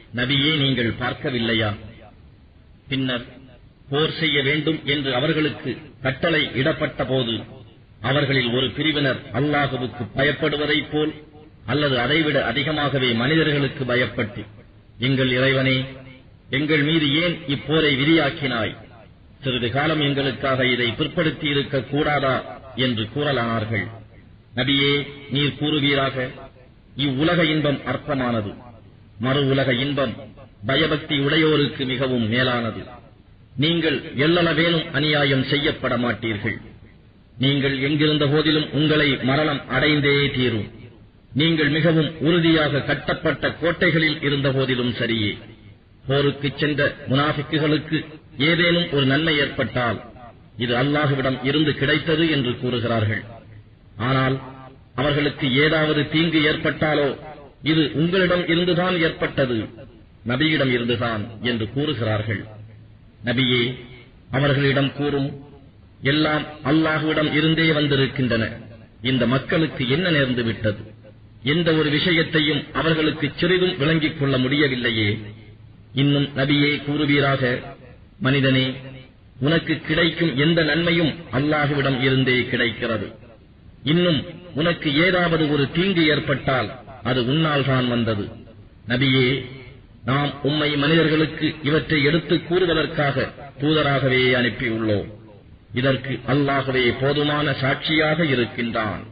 நபியே நீங்கள் பார்க்கவில்லையா பின்னர் போர் செய்ய வேண்டும் என்று அவர்களுக்கு கட்டளை இடப்பட்ட போது அவர்களில் ஒரு பிரிவினர் அல்லாஹுவுக்கு பயப்படுவதைப் போல் அல்லது அதைவிட அதிகமாகவே மனிதர்களுக்கு பயப்பட்டு எங்கள் இறைவனே எங்கள் மீது ஏன் இப்போரை விரியாக்கினாய் சிறிது காலம் எங்களுக்காக இதை பிற்படுத்தி இருக்க கூடாதா என்று கூறலானார்கள் நபியே நீர் கூறுவீராக இவ்வுலக இன்பம் அற்பமானது மறு உலக இன்பம் பயபக்தி உடையோருக்கு மிகவும் மேலானது நீங்கள் எல்லளவேனும் அநியாயம் செய்யப்பட மாட்டீர்கள் நீங்கள் எங்கிருந்த போதிலும் உங்களை மரணம் அடைந்தே தீரும் நீங்கள் மிகவும் உறுதியாக கட்டப்பட்ட கோட்டைகளில் இருந்த போதிலும் சரியே போருக்குச் சென்ற முனாஃபிக்குகளுக்கு ஏதேனும் ஒரு நன்மை ஏற்பட்டால் இது அல்லாஹுவிடம் இருந்து கிடைத்தது என்று கூறுகிறார்கள் ஆனால் அவர்களுக்கு ஏதாவது தீங்கு ஏற்பட்டாலோ இது உங்களிடம் இருந்துதான் ஏற்பட்டது நபியிடம் இருந்துதான் என்று கூறுகிறார்கள் நபியே அவர்களிடம் கூறும் எல்லாம் அல்லாஹுவிடம் இருந்தே வந்திருக்கின்றன இந்த மக்களுக்கு என்ன நேர்ந்து விட்டது எந்த ஒரு விஷயத்தையும் அவர்களுக்கு சிறிதும் விளங்கிக் கொள்ள முடியவில்லையே இன்னும் நபியே கூறுவீராக மனிதனே உனக்கு கிடைக்கும் எந்த நன்மையும் அல்லாஹுவிடம் இருந்தே கிடைக்கிறது இன்னும் உனக்கு ஏதாவது ஒரு தீங்கு ஏற்பட்டால் அது உன்னால் தான் வந்தது நபியே நாம் உம்மை மனிதர்களுக்கு இவற்றை எடுத்துக் கூறுவதற்காக தூதராகவே அனுப்பியுள்ளோம் இதற்கு அல்லாகவே போதுமான சாட்சியாக இருக்கின்றான்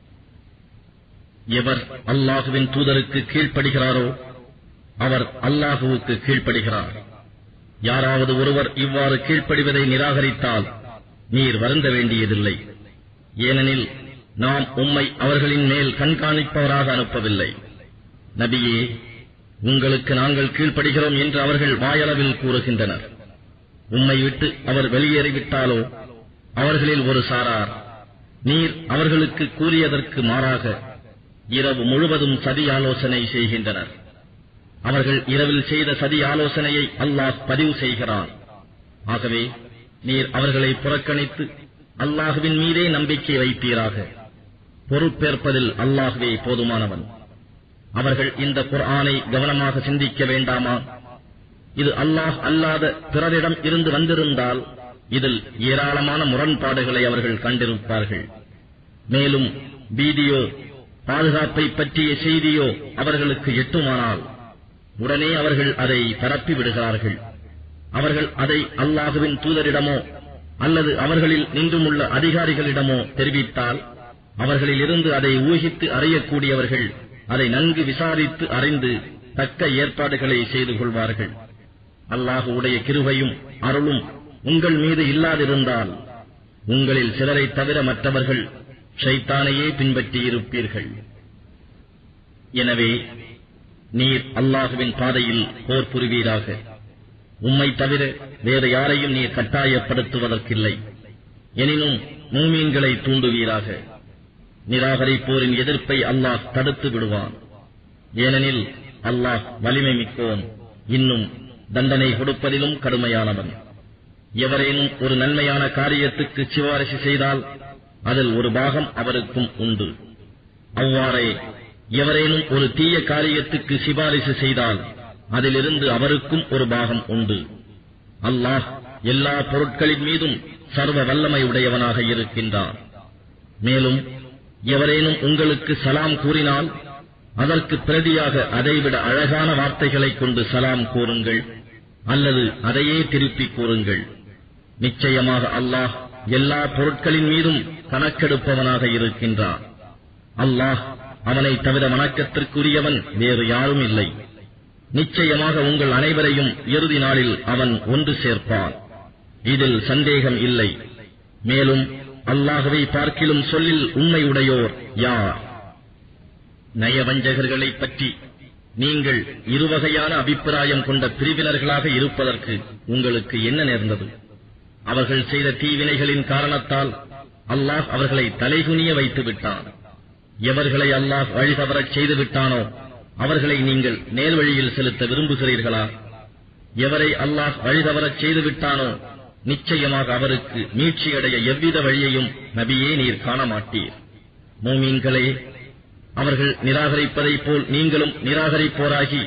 எவர் அல்லாஹுவின் தூதருக்கு கீழ்ப்படுகிறாரோ அவர் அல்லாஹுவுக்கு கீழ்ப்படுகிறார் யாராவது ஒருவர் இவ்வாறு கீழ்ப்படிவதை நிராகரித்தால் நீர் வருந்த வேண்டியதில்லை ஏனெனில் நாம் உம்மை அவர்களின் மேல் கண்காணிப்பவராக அனுப்பவில்லை நபியே உங்களுக்கு நாங்கள் கீழ்ப்படுகிறோம் என்று அவர்கள் வாயளவில் கூறுகின்றனர் உம்மை விட்டு அவர் வெளியேறிவிட்டாலோ அவர்களில் ஒரு சாரார் நீர் அவர்களுக்கு கூறியதற்கு மாறாக இரவு முழுவதும் சதி ஆலோசனை செய்கின்றனர் அவர்கள் இரவில் செய்த சதி ஆலோசனையை அல்லாஹ் பதிவு செய்கிறான் ஆகவே நீர் அவர்களை புறக்கணித்து அல்லாஹுவின் மீதே நம்பிக்கை வைப்பீராக பொறுப்பேற்பதில் அல்லாஹுவே போதுமானவன் அவர்கள் இந்த குர்ஆனை கவனமாக சிந்திக்க வேண்டாமா இது அல்லாஹ் அல்லாத பிறரிடம் இருந்து வந்திருந்தால் இதில் ஏராளமான முரண்பாடுகளை அவர்கள் கண்டிருப்பார்கள் மேலும் பீதியோ பாதுகாப்பை பற்றிய செய்தியோ அவர்களுக்கு எட்டுமானால் உடனே அவர்கள் அதை பரப்பி விடுகிறார்கள் அவர்கள் அதை அல்லாஹுவின் தூதரிடமோ அல்லது அவர்களில் நின்றுமுள்ள அதிகாரிகளிடமோ தெரிவித்தால் அவர்களில் இருந்து அதை ஊகித்து அறியக்கூடியவர்கள் அதை நன்கு விசாரித்து அறிந்து தக்க ஏற்பாடுகளை செய்து கொள்வார்கள் அல்லாஹுடைய கிருபையும் அருளும் உங்கள் மீது இல்லாதிருந்தால் உங்களில் சிலரைத் தவிர மற்றவர்கள் ஷைத்தானையே பின்பற்றியிருப்பீர்கள் எனவே நீர் அல்லாஹுவின் பாதையில் போர் புரிவீராக உம்மை தவிர வேறு யாரையும் நீர் கட்டாயப்படுத்துவதற்கில்லை எனினும் மூமீன்களை தூண்டுவீராக நிராகரிப்போரின் எதிர்ப்பை அல்லாஹ் தடுத்து விடுவான் ஏனெனில் அல்லாஹ் வலிமை மிக்கோன் இன்னும் தண்டனை கொடுப்பதிலும் கடுமையானவன் எவரேனும் ஒரு நன்மையான காரியத்துக்கு சிபாரிசு செய்தால் அதில் ஒரு பாகம் அவருக்கும் உண்டு அவ்வாறே எவரேனும் ஒரு தீய காரியத்துக்கு சிபாரிசு செய்தால் அதிலிருந்து அவருக்கும் ஒரு பாகம் உண்டு அல்லாஹ் எல்லா பொருட்களின் மீதும் சர்வ வல்லமை உடையவனாக இருக்கின்றான் மேலும் எவரேனும் உங்களுக்கு சலாம் கூறினால் அதற்கு பிரதியாக அதைவிட அழகான வார்த்தைகளைக் கொண்டு சலாம் கூறுங்கள் அல்லது அதையே திருப்பிக் கூறுங்கள் நிச்சயமாக அல்லாஹ் எல்லா பொருட்களின் மீதும் கணக்கெடுப்பவனாக இருக்கின்றான் அல்லாஹ் அவனை தவிர வணக்கத்திற்குரியவன் வேறு யாரும் இல்லை நிச்சயமாக உங்கள் அனைவரையும் இறுதி நாளில் அவன் ஒன்று சேர்ப்பான் இதில் சந்தேகம் இல்லை மேலும் அல்லாஹுவை பார்க்கிலும் சொல்லில் உண்மையுடையோர் யார் நயவஞ்சகர்களைப் பற்றி நீங்கள் இருவகையான அபிப்பிராயம் கொண்ட பிரிவினர்களாக இருப்பதற்கு உங்களுக்கு என்ன நேர்ந்தது அவர்கள் செய்த தீவினைகளின் காரணத்தால் அல்லாஹ் அவர்களை தலைகுனிய வைத்து விட்டான் எவர்களை அல்லாஹ் வழிதவரச் செய்து விட்டானோ அவர்களை நீங்கள் நேர்வழியில் செலுத்த விரும்புகிறீர்களா எவரை அல்லாஹ் வழிதவரச் செய்து விட்டானோ நிச்சயமாக அவருக்கு மீட்சியடைய எவ்வித வழியையும் நபியே நீர் காண மாட்டீர் மூமீன்களே அவர்கள் நிராகரிப்பதைப் போல் நீங்களும் நிராகரிப்போராகி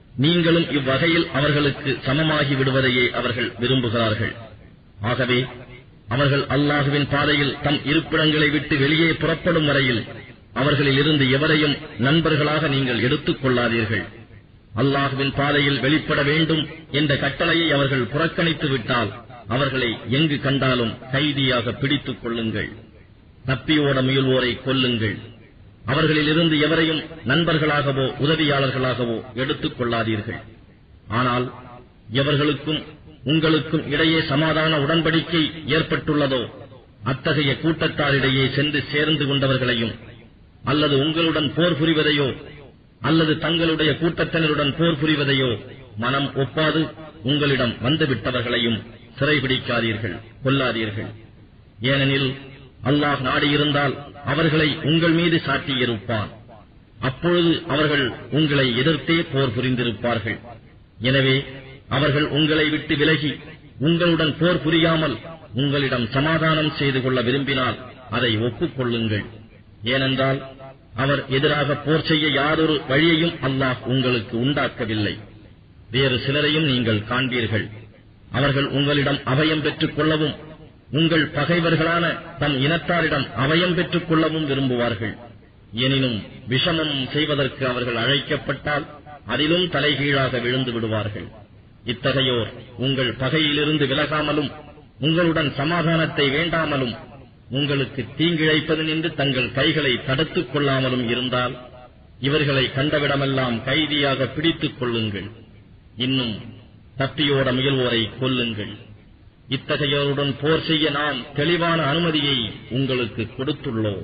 நீங்களும் இவ்வகையில் அவர்களுக்கு சமமாகி விடுவதையே அவர்கள் விரும்புகிறார்கள் ஆகவே அவர்கள் அல்லாஹுவின் பாதையில் தம் இருப்பிடங்களை விட்டு வெளியே புறப்படும் வரையில் அவர்களில் இருந்து எவரையும் நண்பர்களாக நீங்கள் எடுத்துக் கொள்ளாதீர்கள் அல்லாஹுவின் பாதையில் வெளிப்பட வேண்டும் என்ற கட்டளையை அவர்கள் புறக்கணித்து விட்டால் அவர்களை எங்கு கண்டாலும் கைதியாக பிடித்துக் கொள்ளுங்கள் தப்பியோட முயல்வோரை கொல்லுங்கள் அவர்களிலிருந்து எவரையும் நண்பர்களாகவோ உதவியாளர்களாகவோ எடுத்துக் கொள்ளாதீர்கள் ஆனால் எவர்களுக்கும் உங்களுக்கும் இடையே சமாதான உடன்படிக்கை ஏற்பட்டுள்ளதோ அத்தகைய கூட்டத்தாரிடையே சென்று சேர்ந்து கொண்டவர்களையும் அல்லது உங்களுடன் போர் புரிவதையோ அல்லது தங்களுடைய கூட்டத்தினருடன் போர் புரிவதையோ மனம் ஒப்பாது உங்களிடம் வந்துவிட்டவர்களையும் சிறைபிடிக்காதீர்கள் கொல்லாதீர்கள் ஏனெனில் அல்லாஹ் நாடியிருந்தால் அவர்களை உங்கள் மீது சாட்டியிருப்பான் அப்பொழுது அவர்கள் உங்களை எதிர்த்தே போர் புரிந்திருப்பார்கள் எனவே அவர்கள் உங்களை விட்டு விலகி உங்களுடன் போர் புரியாமல் உங்களிடம் சமாதானம் செய்து கொள்ள விரும்பினால் அதை ஒப்புக்கொள்ளுங்கள் ஏனென்றால் அவர் எதிராக போர் செய்ய யாரொரு வழியையும் அல்லாஹ் உங்களுக்கு உண்டாக்கவில்லை வேறு சிலரையும் நீங்கள் காண்பீர்கள் அவர்கள் உங்களிடம் அபயம் பெற்றுக் கொள்ளவும் உங்கள் பகைவர்களான தம் இனத்தாரிடம் அபயம் பெற்றுக் கொள்ளவும் விரும்புவார்கள் எனினும் விஷமம் செய்வதற்கு அவர்கள் அழைக்கப்பட்டால் அதிலும் தலைகீழாக விழுந்து விடுவார்கள் இத்தகையோர் உங்கள் பகையிலிருந்து விலகாமலும் உங்களுடன் சமாதானத்தை வேண்டாமலும் உங்களுக்கு தீங்கிழைப்பது நின்று தங்கள் கைகளை தடுத்துக் கொள்ளாமலும் இருந்தால் இவர்களை கண்டவிடமெல்லாம் கைதியாக பிடித்துக் கொள்ளுங்கள் இன்னும் தப்பியோட முயல்வோரை கொல்லுங்கள் இத்தகையோருடன் போர் செய்ய நாம் தெளிவான அனுமதியை உங்களுக்கு கொடுத்துள்ளோம்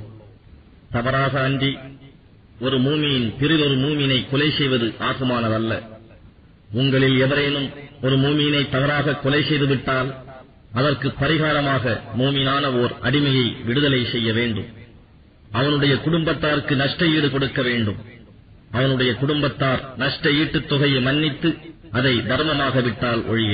தவறாக அன்றி ஒரு மூமியின் பிறிதொரு மூமினை கொலை செய்வது ஆகுமானதல்ல உங்களில் எவரேனும் ஒரு மூமியினை தவறாக கொலை செய்துவிட்டால் அதற்கு பரிகாரமாக மூமினான ஓர் அடிமையை விடுதலை செய்ய வேண்டும் அவனுடைய குடும்பத்தாருக்கு நஷ்ட ஈடு கொடுக்க வேண்டும் அவனுடைய குடும்பத்தார் நஷ்ட ஈட்டுத் தொகையை மன்னித்து அதை தர்மமாக விட்டால் ஒழிய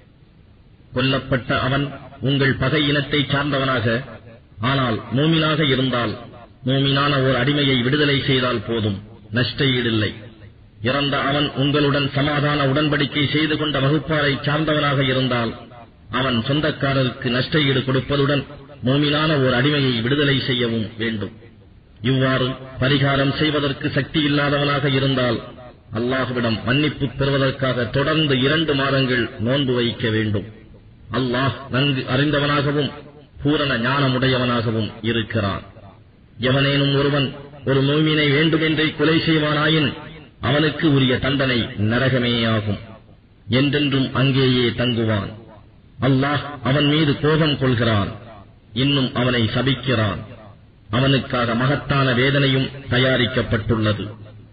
கொல்லப்பட்ட அவன் உங்கள் பகை இனத்தைச் சார்ந்தவனாக ஆனால் மூமினாக இருந்தால் மூமினான ஓர் அடிமையை விடுதலை செய்தால் போதும் நஷ்ட ஈடில்லை இறந்த அவன் உங்களுடன் சமாதான உடன்படிக்கை செய்து கொண்ட வகுப்பாரை சார்ந்தவனாக இருந்தால் அவன் சொந்தக்காரருக்கு நஷ்ட ஈடு கொடுப்பதுடன் மூமினான ஓர் அடிமையை விடுதலை செய்யவும் வேண்டும் இவ்வாறு பரிகாரம் செய்வதற்கு சக்தி இல்லாதவனாக இருந்தால் அல்லாஹுவிடம் மன்னிப்பு பெறுவதற்காக தொடர்ந்து இரண்டு மாதங்கள் நோன்பு வைக்க வேண்டும் அல்லாஹ் நன்கு அறிந்தவனாகவும் பூரண ஞானமுடையவனாகவும் இருக்கிறான் எவனேனும் ஒருவன் ஒரு நோய்மினை வேண்டுமென்றே கொலை செய்வானாயின் அவனுக்கு உரிய தண்டனை நரகமேயாகும் என்றென்றும் அங்கேயே தங்குவான் அல்லாஹ் அவன் மீது கோபம் கொள்கிறான் இன்னும் அவனை சபிக்கிறான் அவனுக்காக மகத்தான வேதனையும் தயாரிக்கப்பட்டுள்ளது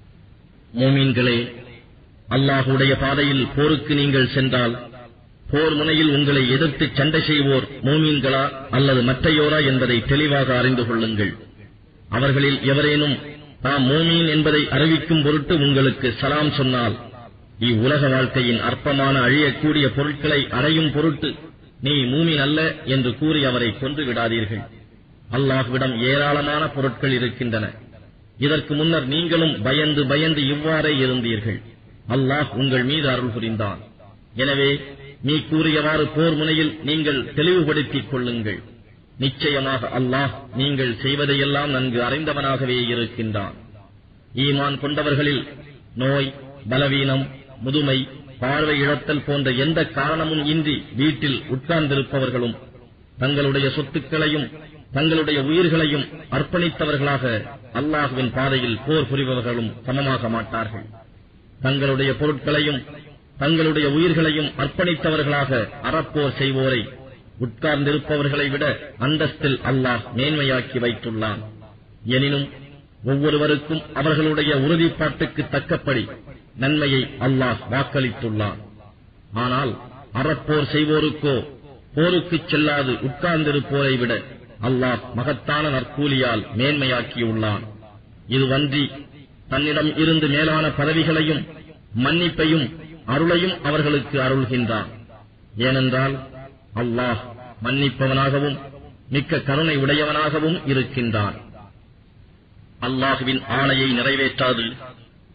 மோமீன்களே அல்லாஹுடைய பாதையில் போருக்கு நீங்கள் சென்றால் போர் முனையில் உங்களை எதிர்த்து சண்டை செய்வோர் மோமீன்களா அல்லது மற்றையோரா என்பதை தெளிவாக அறிந்து கொள்ளுங்கள் அவர்களில் எவரேனும் தாம் மோமீன் என்பதை அறிவிக்கும் பொருட்டு உங்களுக்கு சலாம் சொன்னால் இவ்வுலக வாழ்க்கையின் அற்பமான அழியக்கூடிய பொருட்களை அடையும் பொருட்டு நீ மூமின் அல்ல என்று கூறி அவரை கொன்று விடாதீர்கள் அல்லாஹ்விடம் ஏராளமான பொருட்கள் இருக்கின்றன இதற்கு முன்னர் நீங்களும் பயந்து பயந்து இவ்வாறே இருந்தீர்கள் அல்லாஹ் உங்கள் மீது அருள் புரிந்தான் எனவே நீ கூறியவாறு போர் முனையில் நீங்கள் தெளிவுபடுத்திக் கொள்ளுங்கள் நிச்சயமாக அல்லாஹ் நீங்கள் செய்வதையெல்லாம் நன்கு அறிந்தவனாகவே இருக்கின்றான் ஈமான் கொண்டவர்களில் நோய் பலவீனம் முதுமை பார்வை இழத்தல் போன்ற எந்த காரணமும் இன்றி வீட்டில் உட்கார்ந்திருப்பவர்களும் தங்களுடைய சொத்துக்களையும் தங்களுடைய உயிர்களையும் அர்ப்பணித்தவர்களாக அல்லாஹுவின் பாதையில் போர் புரிபவர்களும் சமமாக மாட்டார்கள் தங்களுடைய பொருட்களையும் தங்களுடைய உயிர்களையும் அர்ப்பணித்தவர்களாக அறப்போர் செய்வோரை உட்கார்ந்திருப்பவர்களை விட அந்தஸ்தில் அல்லாஹ் மேன்மையாக்கி வைத்துள்ளான் எனினும் ஒவ்வொருவருக்கும் அவர்களுடைய உறுதிப்பாட்டுக்கு தக்கபடி நன்மையை அல்லாஹ் வாக்களித்துள்ளான் ஆனால் அறப்போர் செய்வோருக்கோ போருக்குச் செல்லாது உட்கார்ந்திருப்போரை விட அல்லாஹ் மகத்தான நற்கூலியால் மேன்மையாக்கியுள்ளான் இதுவன்றி தன்னிடம் இருந்து மேலான பதவிகளையும் மன்னிப்பையும் அருளையும் அவர்களுக்கு அருள்கின்றான் ஏனென்றால் அல்லாஹ் மன்னிப்பவனாகவும் மிக்க கருணை உடையவனாகவும் இருக்கின்றான் அல்லாஹுவின் ஆணையை நிறைவேற்றாது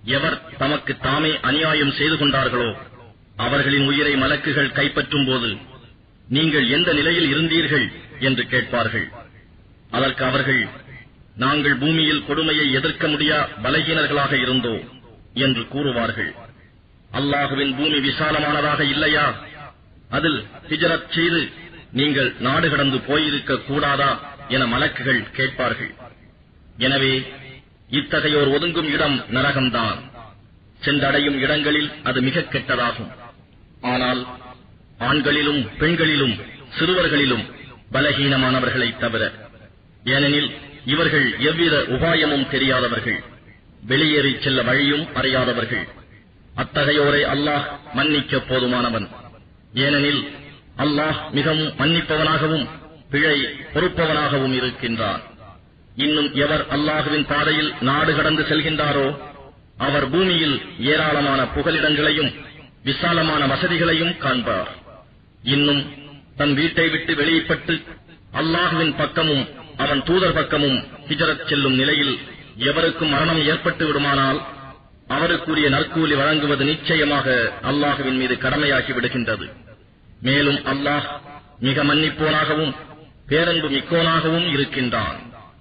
எவர் தமக்கு தாமே அநியாயம் செய்து கொண்டார்களோ அவர்களின் உயிரை மலக்குகள் கைப்பற்றும் போது நீங்கள் எந்த நிலையில் இருந்தீர்கள் என்று கேட்பார்கள் அதற்கு அவர்கள் நாங்கள் பூமியில் கொடுமையை எதிர்க்க முடியா பலகீனர்களாக இருந்தோ என்று கூறுவார்கள் அல்லாஹுவின் பூமி விசாலமானதாக இல்லையா அதில் ஹிஜரத் செய்து நீங்கள் நாடு கடந்து போயிருக்க கூடாதா என மலக்குகள் கேட்பார்கள் எனவே இத்தகையோர் ஒதுங்கும் இடம் நரகம்தான் சென்றடையும் இடங்களில் அது மிக கெட்டதாகும் ஆனால் ஆண்களிலும் பெண்களிலும் சிறுவர்களிலும் பலகீனமானவர்களைத் தவிர ஏனெனில் இவர்கள் எவ்வித உபாயமும் தெரியாதவர்கள் வெளியேறிச் செல்ல வழியும் அறியாதவர்கள் அத்தகையோரை அல்லாஹ் மன்னிக்க போதுமானவன் ஏனெனில் அல்லாஹ் மிகவும் மன்னிப்பவனாகவும் பிழை பொறுப்பவனாகவும் இருக்கின்றான் இன்னும் எவர் அல்லாஹுவின் பாதையில் நாடு கடந்து செல்கின்றாரோ அவர் பூமியில் ஏராளமான புகலிடங்களையும் விசாலமான வசதிகளையும் காண்பார் இன்னும் தன் வீட்டை விட்டு வெளியிப்பட்டு அல்லாஹுவின் பக்கமும் அவன் தூதர் பக்கமும் ஹிஜரத் செல்லும் நிலையில் எவருக்கும் மரணம் ஏற்பட்டு விடுமானால் அவருக்குரிய நற்கூலி வழங்குவது நிச்சயமாக அல்லாஹுவின் மீது கடமையாகி விடுகின்றது மேலும் அல்லாஹ் மிக மன்னிப்போனாகவும் பேரன்பு மிக்கோனாகவும் இருக்கின்றான்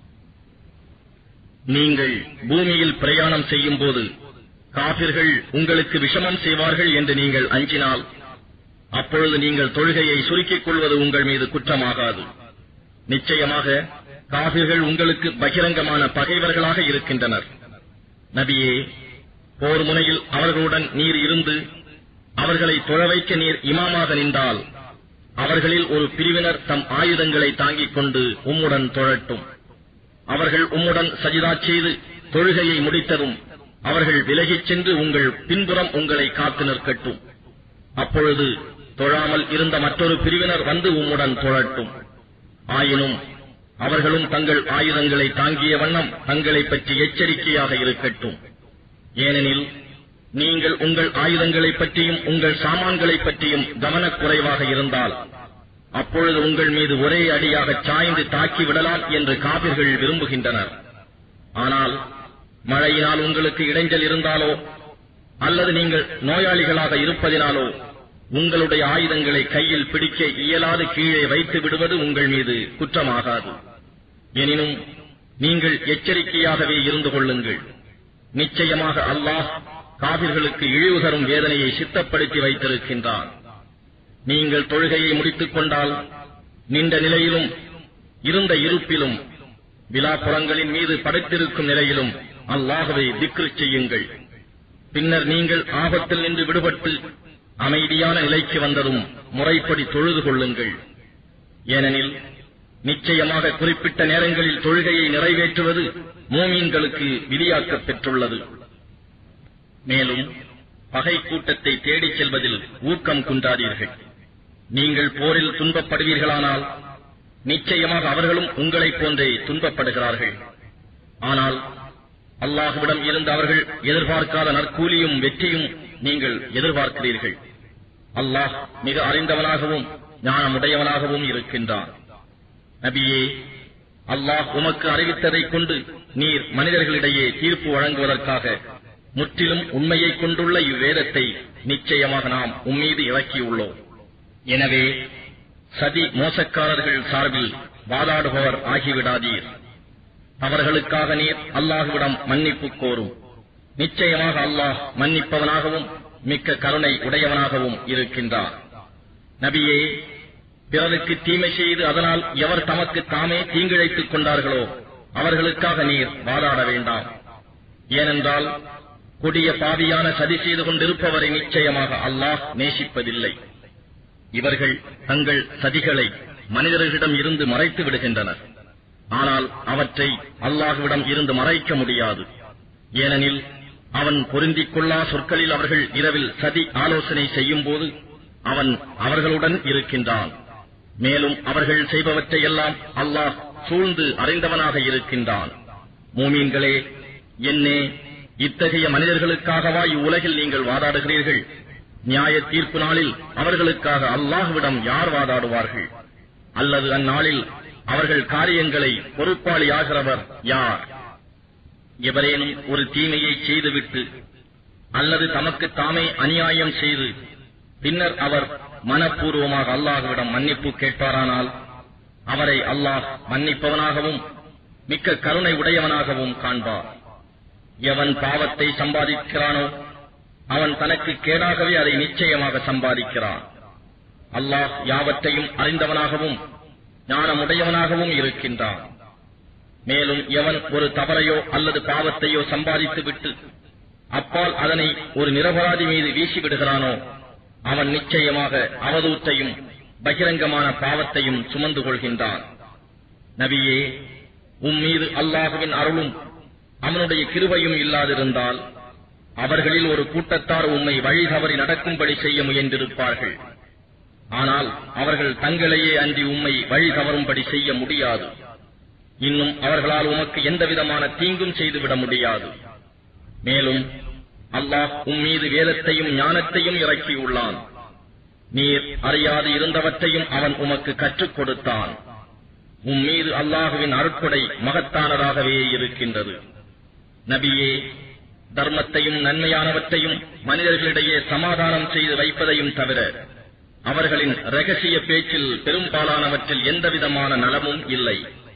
நீங்கள் பூமியில் பிரயாணம் செய்யும் போது காபிர்கள் உங்களுக்கு விஷமம் செய்வார்கள் என்று நீங்கள் அஞ்சினால் அப்பொழுது நீங்கள் தொழுகையை சுருக்கிக் கொள்வது உங்கள் மீது குற்றமாகாது நிச்சயமாக காபிர்கள் உங்களுக்கு பகிரங்கமான பகைவர்களாக இருக்கின்றனர் நபியே போர் முனையில் அவர்களுடன் நீர் இருந்து அவர்களை தொழ வைக்க நீர் இமாமாக நின்றால் அவர்களில் ஒரு பிரிவினர் தம் ஆயுதங்களை தாங்கிக் கொண்டு உம்முடன் தொழட்டும் அவர்கள் உம்முடன் சஜிதா செய்து தொழுகையை முடித்ததும் அவர்கள் விலகிச் சென்று உங்கள் பின்புறம் உங்களை காத்து நிற்கட்டும் அப்பொழுது தொழாமல் இருந்த மற்றொரு பிரிவினர் வந்து உம்முடன் தொழட்டும் ஆயினும் அவர்களும் தங்கள் ஆயுதங்களை தாங்கிய வண்ணம் தங்களை பற்றி எச்சரிக்கையாக இருக்கட்டும் ஏனெனில் நீங்கள் உங்கள் ஆயுதங்களைப் பற்றியும் உங்கள் சாமான்களைப் பற்றியும் கவனக்குறைவாக இருந்தால் அப்பொழுது உங்கள் மீது ஒரே அடியாக சாய்ந்து தாக்கி விடலாம் என்று காபிர்கள் விரும்புகின்றனர் ஆனால் மழையினால் உங்களுக்கு இடைஞ்சல் இருந்தாலோ அல்லது நீங்கள் நோயாளிகளாக இருப்பதினாலோ உங்களுடைய ஆயுதங்களை கையில் பிடிக்க இயலாது கீழே வைத்து விடுவது உங்கள் மீது குற்றமாகாது எனினும் நீங்கள் எச்சரிக்கையாகவே இருந்து கொள்ளுங்கள் நிச்சயமாக அல்லாஹ் காபிர்களுக்கு இழிவு தரும் வேதனையை சித்தப்படுத்தி வைத்திருக்கின்றான் நீங்கள் தொழுகையை முடித்துக் கொண்டால் நின்ற நிலையிலும் இருந்த இருப்பிலும் விழாப்புறங்களின் மீது படைத்திருக்கும் நிலையிலும் அல்லாஹவை திக்ரு செய்யுங்கள் பின்னர் நீங்கள் ஆபத்தில் நின்று விடுபட்டு அமைதியான நிலைக்கு வந்ததும் முறைப்படி தொழுது கொள்ளுங்கள் ஏனெனில் நிச்சயமாக குறிப்பிட்ட நேரங்களில் தொழுகையை நிறைவேற்றுவது மூமீன்களுக்கு விதியாக்கப் பெற்றுள்ளது மேலும் பகை கூட்டத்தை தேடிச் செல்வதில் ஊக்கம் குன்றாதீர்கள் நீங்கள் போரில் துன்பப்படுவீர்களானால் நிச்சயமாக அவர்களும் உங்களைப் போன்றே துன்பப்படுகிறார்கள் ஆனால் அல்லாஹுவிடம் இருந்து அவர்கள் எதிர்பார்க்காத நற்கூலியும் வெற்றியும் நீங்கள் எதிர்பார்க்கிறீர்கள் அல்லாஹ் மிக அறிந்தவனாகவும் ஞானமுடையவனாகவும் இருக்கின்றான் நபியே அல்லாஹ் உமக்கு அறிவித்ததைக் கொண்டு நீர் மனிதர்களிடையே தீர்ப்பு வழங்குவதற்காக முற்றிலும் உண்மையைக் கொண்டுள்ள இவ்வேதத்தை நிச்சயமாக நாம் உம்மீது இறக்கியுள்ளோம் எனவே சதி மோசக்காரர்கள் சார்பில் வாதாடுபவர் ஆகிவிடாதீர் அவர்களுக்காக நீர் அல்லாஹுவிடம் மன்னிப்பு கோரும் நிச்சயமாக அல்லாஹ் மன்னிப்பவனாகவும் மிக்க கருணை உடையவனாகவும் இருக்கின்றார் நபியே பிறருக்கு தீமை செய்து அதனால் எவர் தமக்கு தாமே தீங்கிழைத்துக் கொண்டார்களோ அவர்களுக்காக நீர் வாதாட வேண்டாம் ஏனென்றால் கொடிய பாவியான சதி செய்து கொண்டிருப்பவரை நிச்சயமாக அல்லாஹ் நேசிப்பதில்லை இவர்கள் தங்கள் சதிகளை மனிதர்களிடம் இருந்து மறைத்து விடுகின்றனர் ஆனால் அவற்றை அல்லாஹுவிடம் இருந்து மறைக்க முடியாது ஏனெனில் அவன் பொருந்திக் கொள்ளா சொற்களில் அவர்கள் இரவில் சதி ஆலோசனை செய்யும் போது அவன் அவர்களுடன் இருக்கின்றான் மேலும் அவர்கள் செய்பவற்றை எல்லாம் அல்லாஹ் சூழ்ந்து அறிந்தவனாக இருக்கின்றான் மூமீன்களே என்னே இத்தகைய மனிதர்களுக்காகவா இவ்வுலகில் நீங்கள் வாதாடுகிறீர்கள் நியாய தீர்ப்பு நாளில் அவர்களுக்காக அல்லாஹுவிடம் யார் வாதாடுவார்கள் அல்லது அந்நாளில் அவர்கள் காரியங்களை பொறுப்பாளியாகிறவர் யார் எவரேனும் ஒரு தீமையை செய்துவிட்டு அல்லது தமக்கு தாமே அநியாயம் செய்து பின்னர் அவர் மனப்பூர்வமாக அல்லாஹ்விடம் மன்னிப்பு கேட்பாரானால் அவரை அல்லாஹ் மன்னிப்பவனாகவும் மிக்க கருணை உடையவனாகவும் காண்பார் எவன் பாவத்தை சம்பாதிக்கிறானோ அவன் தனக்கு கேடாகவே அதை நிச்சயமாக சம்பாதிக்கிறான் அல்லாஹ் யாவற்றையும் அறிந்தவனாகவும் ஞானமுடையவனாகவும் இருக்கின்றான் மேலும் எவன் ஒரு தவறையோ அல்லது பாவத்தையோ சம்பாதித்து விட்டு அப்பால் அதனை ஒரு நிரபராதி மீது வீசிவிடுகிறானோ அவன் நிச்சயமாக அவதூற்றையும் பகிரங்கமான பாவத்தையும் சுமந்து கொள்கின்றான் நபியே உம் மீது அல்லாஹுவின் அருளும் அவனுடைய கிருபையும் இல்லாதிருந்தால் அவர்களில் ஒரு கூட்டத்தார் உம்மை வழி தவறி நடக்கும்படி செய்ய முயன்றிருப்பார்கள் ஆனால் அவர்கள் தங்களையே அன்றி உம்மை வழி தவறும்படி செய்ய முடியாது இன்னும் அவர்களால் உமக்கு எந்தவிதமான தீங்கும் செய்துவிட முடியாது மேலும் அல்லாஹ் உம் மீது வேதத்தையும் ஞானத்தையும் இறக்கியுள்ளான் நீர் அறியாது இருந்தவற்றையும் அவன் உமக்கு கற்றுக் கொடுத்தான் உம் மீது அல்லாஹுவின் அருட்கொடை மகத்தானதாகவே இருக்கின்றது நபியே தர்மத்தையும் நன்மையானவற்றையும் மனிதர்களிடையே சமாதானம் செய்து வைப்பதையும் தவிர அவர்களின் ரகசிய பேச்சில் பெரும்பாலானவற்றில் எந்தவிதமான நலமும் இல்லை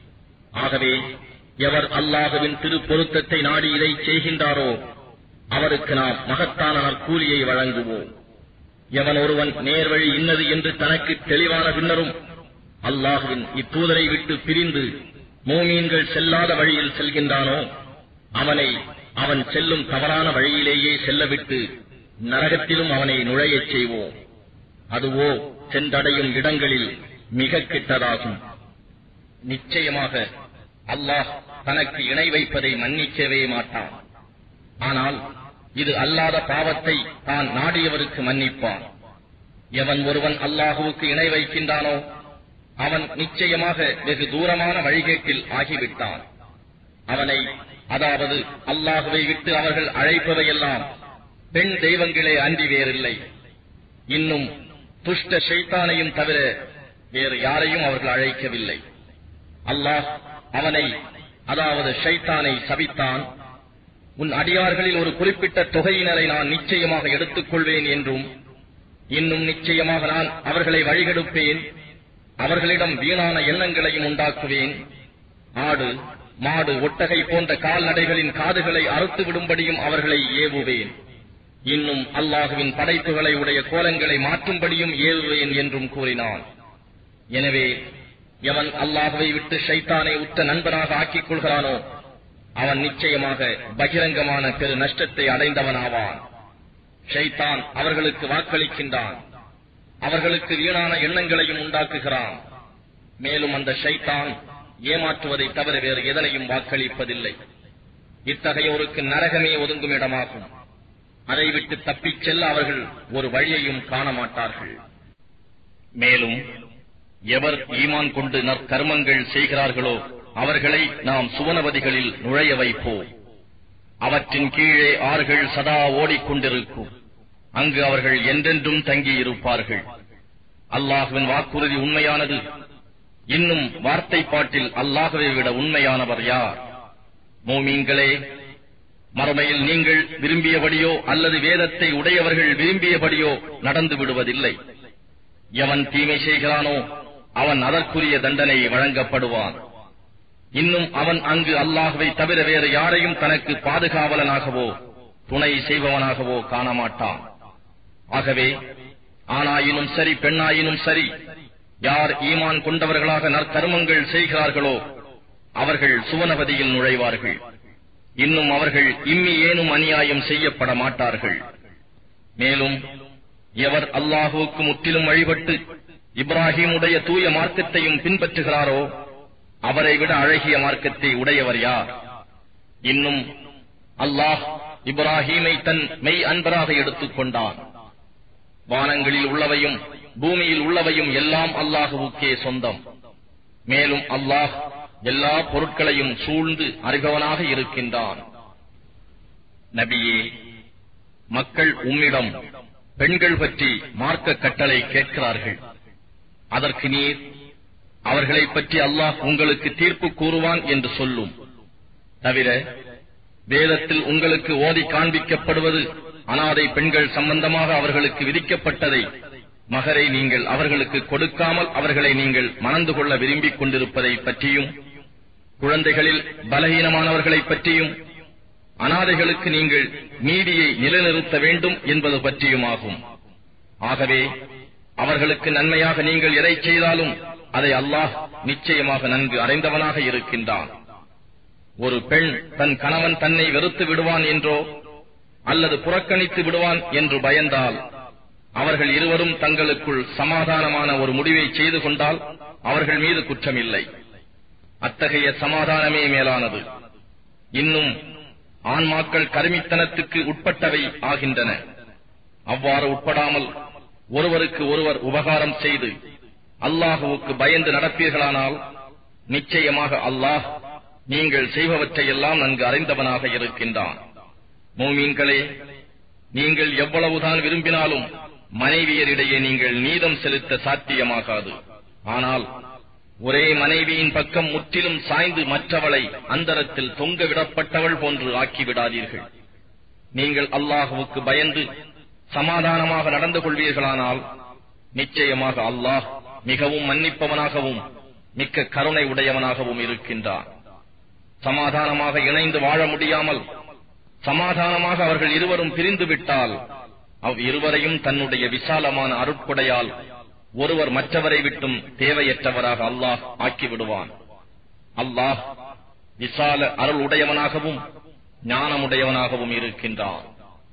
ஆகவே எவர் அல்லாஹுவின் திருப்பொருத்தத்தை நாடி இதை செய்கின்றாரோ அவருக்கு நாம் மகத்தான நற்கூலியை வழங்குவோம் எவன் ஒருவன் நேர்வழி இன்னது என்று தனக்கு தெளிவான பின்னரும் அல்லாஹுவின் இத்தூதரை விட்டு பிரிந்து மோமீன்கள் செல்லாத வழியில் செல்கின்றானோ அவனை அவன் செல்லும் தவறான வழியிலேயே செல்லவிட்டு நரகத்திலும் அவனை நுழையச் செய்வோம் அதுவோ சென்றடையும் இடங்களில் மிக கிட்டதாகும் நிச்சயமாக அல்லாஹ் தனக்கு இணை வைப்பதை மன்னிக்கவே மாட்டான் ஆனால் இது அல்லாத பாவத்தை தான் நாடியவருக்கு மன்னிப்பான் எவன் ஒருவன் அல்லாஹுவுக்கு இணை வைக்கின்றானோ அவன் நிச்சயமாக வெகு தூரமான வழிகேட்டில் ஆகிவிட்டான் அவனை அதாவது அல்லாஹுவை விட்டு அவர்கள் அழைப்பவையெல்லாம் பெண் தெய்வங்களே அன்றி வேறில்லை இன்னும் துஷ்ட ஷைத்தானையும் தவிர வேறு யாரையும் அவர்கள் அழைக்கவில்லை அல்லாஹ் அவனை அதாவது ஷைத்தானை சபித்தான் உன் அடியார்களில் ஒரு குறிப்பிட்ட தொகையினரை நான் நிச்சயமாக எடுத்துக் கொள்வேன் என்றும் இன்னும் நிச்சயமாக நான் அவர்களை வழிகெடுப்பேன் அவர்களிடம் வீணான எண்ணங்களையும் உண்டாக்குவேன் ஆடு மாடு ஒட்டகை போன்ற கால்நடைகளின் காதுகளை அறுத்து விடும்படியும் அவர்களை ஏவுவேன் இன்னும் அல்லாஹுவின் படைப்புகளை உடைய கோலங்களை மாற்றும்படியும் ஏவுவேன் என்றும் கூறினான் எனவே எவன் அல்லாஹுவை விட்டு ஷைத்தானை உத்த நண்பனாக ஆக்கிக் கொள்கிறானோ அவன் நிச்சயமாக பகிரங்கமான பெரு நஷ்டத்தை அடைந்தவனாவான் ஷைத்தான் அவர்களுக்கு வாக்களிக்கின்றான் அவர்களுக்கு வீணான எண்ணங்களையும் உண்டாக்குகிறான் மேலும் அந்த ஷைத்தான் ஏமாற்றுவதை தவிர வேறு எதனையும் வாக்களிப்பதில்லை இத்தகையோருக்கு நரகமே ஒதுங்கும் இடமாகும் அதை விட்டு தப்பிச் செல்ல அவர்கள் ஒரு வழியையும் காண மாட்டார்கள் மேலும் எவர் ஈமான் கொண்டு நற்கர்மங்கள் செய்கிறார்களோ அவர்களை நாம் சுவனவதிகளில் நுழைய வைப்போம் அவற்றின் கீழே ஆறுகள் சதா ஓடிக்கொண்டிருக்கும் அங்கு அவர்கள் என்றென்றும் தங்கியிருப்பார்கள் அல்லாஹுவின் வாக்குறுதி உண்மையானது இன்னும் வார்த்தை பாட்டில் அல்லாஹுவை விட உண்மையானவர் யார் மோமீன்களே மறுமையில் நீங்கள் விரும்பியபடியோ அல்லது வேதத்தை உடையவர்கள் விரும்பியபடியோ நடந்து விடுவதில்லை எவன் தீமை செய்கிறானோ அவன் அதற்குரிய தண்டனை வழங்கப்படுவான் இன்னும் அவன் அங்கு அல்லாஹுவை தவிர வேறு யாரையும் தனக்கு பாதுகாவலனாகவோ துணை செய்பவனாகவோ காணமாட்டான் ஆகவே ஆணாயினும் சரி பெண்ணாயினும் சரி யார் ஈமான் கொண்டவர்களாக நற்கருமங்கள் செய்கிறார்களோ அவர்கள் சுவனவதியில் நுழைவார்கள் இன்னும் அவர்கள் இம்மி ஏனும் அநியாயம் செய்யப்பட மாட்டார்கள் மேலும் எவர் அல்லாஹுவுக்கு முற்றிலும் வழிபட்டு இப்ராஹிமுடைய தூய மார்க்கத்தையும் பின்பற்றுகிறாரோ அவரை விட அழகிய மார்க்கத்தை உடையவர் யார் இன்னும் அல்லாஹ் இப்ராஹீமை தன் மெய் அன்பராக எடுத்துக் கொண்டான் வானங்களில் உள்ளவையும் பூமியில் உள்ளவையும் எல்லாம் அல்லாஹுவுக்கே சொந்தம் மேலும் அல்லாஹ் எல்லா பொருட்களையும் சூழ்ந்து அறிபவனாக இருக்கின்றான் நபியே மக்கள் உம்மிடம் பெண்கள் பற்றி மார்க்க கட்டளை கேட்கிறார்கள் அதற்கு நீர் அவர்களைப் பற்றி அல்லாஹ் உங்களுக்கு தீர்ப்பு கூறுவான் என்று சொல்லும் தவிர வேதத்தில் உங்களுக்கு ஓதி காண்பிக்கப்படுவது அனாதை பெண்கள் சம்பந்தமாக அவர்களுக்கு விதிக்கப்பட்டதை மகரை நீங்கள் அவர்களுக்கு கொடுக்காமல் அவர்களை நீங்கள் மணந்து கொள்ள விரும்பிக் கொண்டிருப்பதை பற்றியும் குழந்தைகளில் பலகீனமானவர்களைப் பற்றியும் அனாதைகளுக்கு நீங்கள் நீதியை நிலைநிறுத்த வேண்டும் என்பது பற்றியுமாகும் ஆகவே அவர்களுக்கு நன்மையாக நீங்கள் எதை செய்தாலும் அதை அல்லாஹ் நிச்சயமாக நன்கு அறிந்தவனாக இருக்கின்றான் ஒரு பெண் தன் கணவன் தன்னை வெறுத்து விடுவான் என்றோ அல்லது புறக்கணித்து விடுவான் என்று பயந்தால் அவர்கள் இருவரும் தங்களுக்குள் சமாதானமான ஒரு முடிவை செய்து கொண்டால் அவர்கள் மீது குற்றமில்லை அத்தகைய சமாதானமே மேலானது இன்னும் ஆன்மாக்கள் கருமித்தனத்துக்கு உட்பட்டவை ஆகின்றன அவ்வாறு உட்படாமல் ஒருவருக்கு ஒருவர் உபகாரம் செய்து அல்லாஹுவுக்கு பயந்து நடப்பீர்களானால் நிச்சயமாக அல்லாஹ் நீங்கள் செய்பவற்றையெல்லாம் நன்கு அறிந்தவனாக இருக்கின்றான் மோமீன்களே நீங்கள் எவ்வளவுதான் விரும்பினாலும் மனைவியரிடையே நீங்கள் நீதம் செலுத்த சாத்தியமாகாது ஆனால் ஒரே மனைவியின் பக்கம் முற்றிலும் சாய்ந்து மற்றவளை அந்தரத்தில் தொங்க விடப்பட்டவள் போன்று ஆக்கிவிடாதீர்கள் நீங்கள் அல்லாஹுவுக்கு பயந்து சமாதானமாக நடந்து கொள்வீர்களானால் நிச்சயமாக அல்லாஹ் மிகவும் மன்னிப்பவனாகவும் மிக்க கருணை உடையவனாகவும் இருக்கின்றான் சமாதானமாக இணைந்து வாழ முடியாமல் சமாதானமாக அவர்கள் இருவரும் பிரிந்து விட்டால் அவ் இருவரையும் தன்னுடைய விசாலமான அருட்கொடையால் ஒருவர் மற்றவரை விட்டும் தேவையற்றவராக அல்லாஹ் ஆக்கிவிடுவான் அல்லாஹ் விசால அருள் உடையவனாகவும் ஞானமுடையவனாகவும் இருக்கின்றான்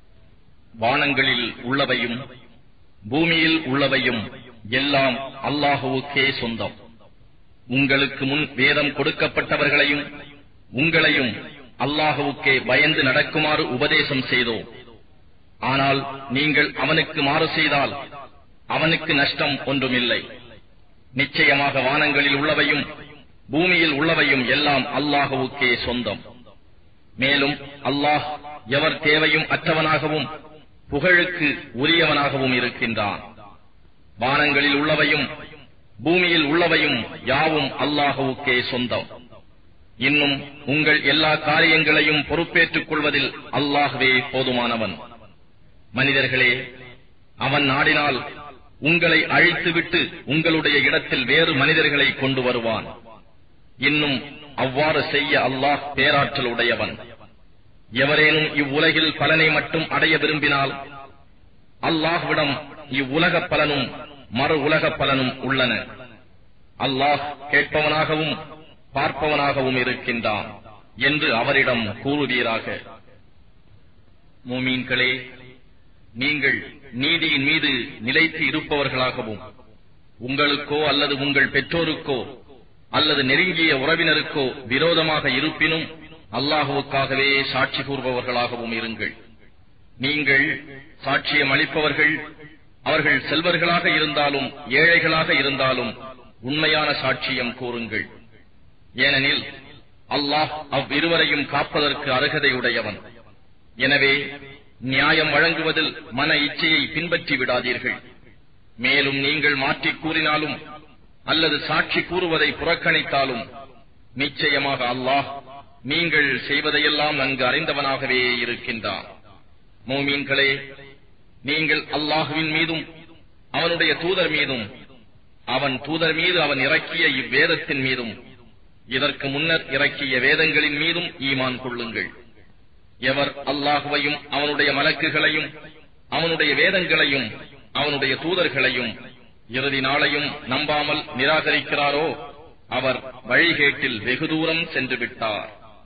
வானங்களில் உள்ளவையும் பூமியில் உள்ளவையும் எல்லாம் அல்லாஹுவுக்கே சொந்தம் உங்களுக்கு முன் வேதம் கொடுக்கப்பட்டவர்களையும் உங்களையும் அல்லாஹுவுக்கே பயந்து நடக்குமாறு உபதேசம் செய்தோம் ஆனால் நீங்கள் அவனுக்கு மாறு செய்தால் அவனுக்கு நஷ்டம் ஒன்றுமில்லை நிச்சயமாக வானங்களில் உள்ளவையும் பூமியில் உள்ளவையும் எல்லாம் அல்லாஹுவுக்கே சொந்தம் மேலும் அல்லாஹ் எவர் தேவையும் அற்றவனாகவும் புகழுக்கு உரியவனாகவும் இருக்கின்றான் வானங்களில் உள்ளவையும் பூமியில் உள்ளவையும் யாவும் அல்லாஹுவுக்கே சொந்தம் இன்னும் உங்கள் எல்லா காரியங்களையும் பொறுப்பேற்றுக் கொள்வதில் அல்லாஹ்வே போதுமானவன் மனிதர்களே அவன் நாடினால் உங்களை அழித்துவிட்டு உங்களுடைய இடத்தில் வேறு மனிதர்களை கொண்டு வருவான் இன்னும் அவ்வாறு செய்ய அல்லாஹ் பேராற்றல் உடையவன் எவரேனும் இவ்வுலகில் பலனை மட்டும் அடைய விரும்பினால் அல்லாஹ்விடம் இவ்வுலக பலனும் மறு உலக பலனும் உள்ளன அல்லாஹ் கேட்பவனாகவும் பார்ப்பவனாகவும் இருக்கின்றான் என்று அவரிடம் கூறுவீராக மூமீன்களே நீங்கள் நீதியின் மீது நிலைத்து இருப்பவர்களாகவும் உங்களுக்கோ அல்லது உங்கள் பெற்றோருக்கோ அல்லது நெருங்கிய உறவினருக்கோ விரோதமாக இருப்பினும் அல்லாஹுவுக்காகவே சாட்சி கூறுபவர்களாகவும் இருங்கள் நீங்கள் சாட்சியம் அளிப்பவர்கள் அவர்கள் செல்வர்களாக இருந்தாலும் ஏழைகளாக இருந்தாலும் உண்மையான சாட்சியம் கூறுங்கள் ஏனெனில் அல்லாஹ் அவ்விருவரையும் காப்பதற்கு அருகதையுடையவன் எனவே நியாயம் வழங்குவதில் மன இச்சையை பின்பற்றி விடாதீர்கள் மேலும் நீங்கள் மாற்றிக் கூறினாலும் அல்லது சாட்சி கூறுவதை புறக்கணித்தாலும் நிச்சயமாக அல்லாஹ் நீங்கள் செய்வதையெல்லாம் நன்கு அறிந்தவனாகவே இருக்கின்றான் மோமீன்களே நீங்கள் அல்லாஹுவின் மீதும் அவனுடைய தூதர் மீதும் அவன் தூதர் மீது அவன் இறக்கிய இவ்வேதத்தின் மீதும் இதற்கு முன்னர் இறக்கிய வேதங்களின் மீதும் ஈமான் கொள்ளுங்கள் எவர் அல்லாஹுவையும் அவனுடைய மலக்குகளையும் அவனுடைய வேதங்களையும் அவனுடைய தூதர்களையும் இறுதி நாளையும் நம்பாமல் நிராகரிக்கிறாரோ அவர் வழிகேட்டில் வெகு தூரம் சென்று விட்டார்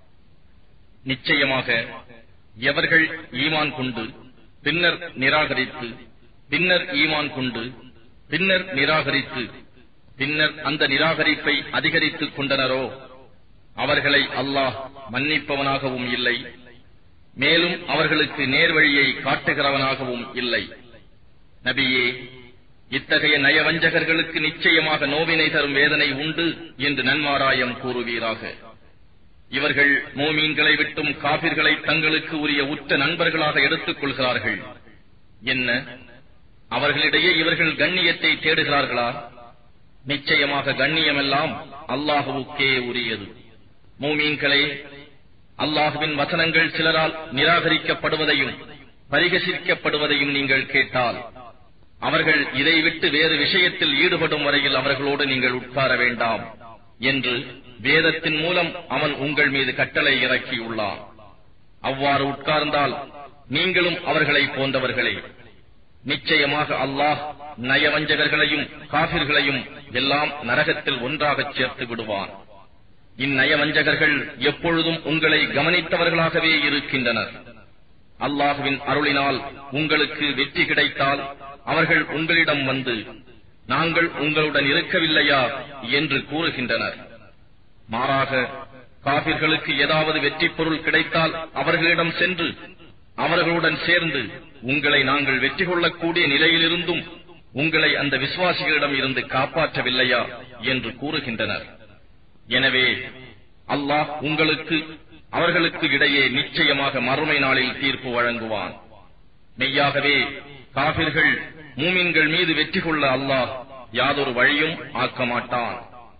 நிச்சயமாக எவர்கள் ஈமான் கொண்டு பின்னர் நிராகரித்து பின்னர் ஈமான் கொண்டு பின்னர் நிராகரித்து பின்னர் அந்த நிராகரிப்பை அதிகரித்துக் கொண்டனரோ அவர்களை அல்லாஹ் மன்னிப்பவனாகவும் இல்லை மேலும் அவர்களுக்கு நேர்வழியை காட்டுகிறவனாகவும் இல்லை நபியே இத்தகைய நயவஞ்சகர்களுக்கு நிச்சயமாக நோவினை தரும் வேதனை உண்டு என்று நன்மாராயம் கூறுவீராக இவர்கள் மோமீன்களை விட்டும் காபிர்களை தங்களுக்கு உரிய உற்ற நண்பர்களாக எடுத்துக் கொள்கிறார்கள் என்ன அவர்களிடையே இவர்கள் கண்ணியத்தை தேடுகிறார்களா நிச்சயமாக கண்ணியமெல்லாம் அல்லாஹுவுக்கே உரியது மூமீன்களே அல்லாஹுவின் வசனங்கள் சிலரால் நிராகரிக்கப்படுவதையும் பரிகசிக்கப்படுவதையும் நீங்கள் கேட்டால் அவர்கள் இதை விட்டு வேறு விஷயத்தில் ஈடுபடும் வரையில் அவர்களோடு நீங்கள் உட்கார வேண்டாம் என்று வேதத்தின் மூலம் அவன் உங்கள் மீது கட்டளை இறக்கியுள்ளான் அவ்வாறு உட்கார்ந்தால் நீங்களும் அவர்களை போன்றவர்களே நிச்சயமாக அல்லாஹ் நயவஞ்சகர்களையும் காபிர்களையும் எல்லாம் நரகத்தில் ஒன்றாகச் சேர்த்து விடுவான் இந்நயவஞ்சகர்கள் எப்பொழுதும் உங்களை கவனித்தவர்களாகவே இருக்கின்றனர் அல்லாஹுவின் அருளினால் உங்களுக்கு வெற்றி கிடைத்தால் அவர்கள் உங்களிடம் வந்து நாங்கள் உங்களுடன் இருக்கவில்லையா என்று கூறுகின்றனர் மாறாக காபிர்களுக்கு ஏதாவது வெற்றி பொருள் கிடைத்தால் அவர்களிடம் சென்று அவர்களுடன் சேர்ந்து உங்களை நாங்கள் வெற்றி கொள்ளக்கூடிய நிலையிலிருந்தும் உங்களை அந்த விசுவாசிகளிடம் இருந்து காப்பாற்றவில்லையா என்று கூறுகின்றனர் எனவே அல்லாஹ் உங்களுக்கு அவர்களுக்கு இடையே நிச்சயமாக மறுமை நாளில் தீர்ப்பு வழங்குவான் மெய்யாகவே காபிர்கள் மூமின்கள் மீது வெற்றி கொள்ள அல்லாஹ் யாதொரு வழியும் ஆக்க மாட்டான்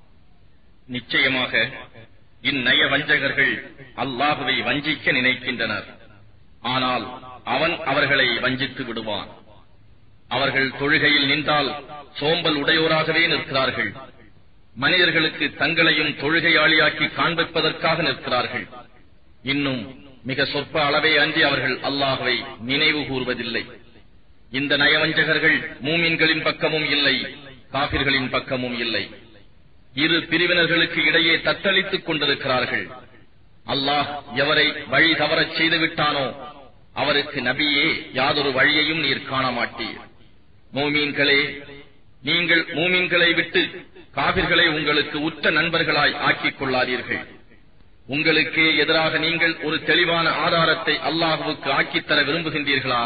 நிச்சயமாக இந்நய வஞ்சகர்கள் அல்லாஹுவை வஞ்சிக்க நினைக்கின்றனர் ஆனால் அவன் அவர்களை வஞ்சித்து விடுவான் அவர்கள் தொழுகையில் நின்றால் சோம்பல் உடையோராகவே நிற்கிறார்கள் மனிதர்களுக்கு தங்களையும் தொழுகையாளியாக்கி காண்பிப்பதற்காக நிற்கிறார்கள் இன்னும் மிக சொற்ப அளவே அன்றி அவர்கள் அல்லாஹுவை நினைவு கூறுவதில்லை இந்த நயவஞ்சகர்கள் மூமின்களின் பக்கமும் இல்லை காபிர்களின் பக்கமும் இல்லை இரு பிரிவினர்களுக்கு இடையே தத்தளித்துக் கொண்டிருக்கிறார்கள் அல்லாஹ் எவரை வழி தவறச் செய்து விட்டானோ அவருக்கு நபியே யாதொரு வழியையும் நீர் காண மாட்டீர் மூமீன்களே நீங்கள் மூமீன்களை விட்டு காபிர்களை உங்களுக்கு உற்ற நண்பர்களாய் ஆக்கிக் கொள்ளாதீர்கள் உங்களுக்கே எதிராக நீங்கள் ஒரு தெளிவான ஆதாரத்தை அல்லாஹுவுக்கு ஆக்கித்தர விரும்புகின்றீர்களா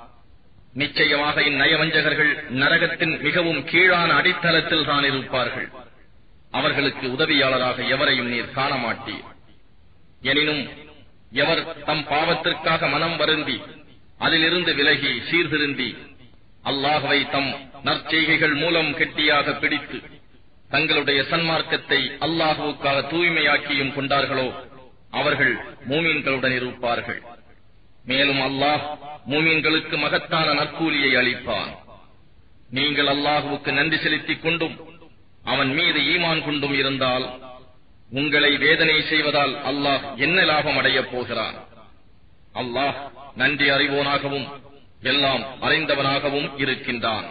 நிச்சயமாக இந்நயவஞ்சகர்கள் நரகத்தின் மிகவும் கீழான அடித்தளத்தில் தான் இருப்பார்கள் அவர்களுக்கு உதவியாளராக எவரையும் நீர் காண மாட்டீர் எனினும் எவர் தம் பாவத்திற்காக மனம் வருந்தி அதிலிருந்து விலகி சீர்திருந்தி அல்லாஹுவை தம் நற்செய்கைகள் மூலம் கெட்டியாக பிடித்து தங்களுடைய சன்மார்க்கத்தை அல்லாஹுவுக்காக தூய்மையாக்கியும் கொண்டார்களோ அவர்கள் மூமீன்களுடன் இருப்பார்கள் மேலும் அல்லாஹ் மூமீன்களுக்கு மகத்தான நற்கூலியை அளிப்பான் நீங்கள் அல்லாஹுவுக்கு நன்றி செலுத்திக் கொண்டும் அவன் மீது ஈமான் கொண்டும் இருந்தால் உங்களை வேதனை செய்வதால் அல்லாஹ் என்ன லாபம் அடையப் போகிறான் அல்லாஹ் நன்றி அறிவோனாகவும் எல்லாம் அறிந்தவனாகவும் இருக்கின்றான்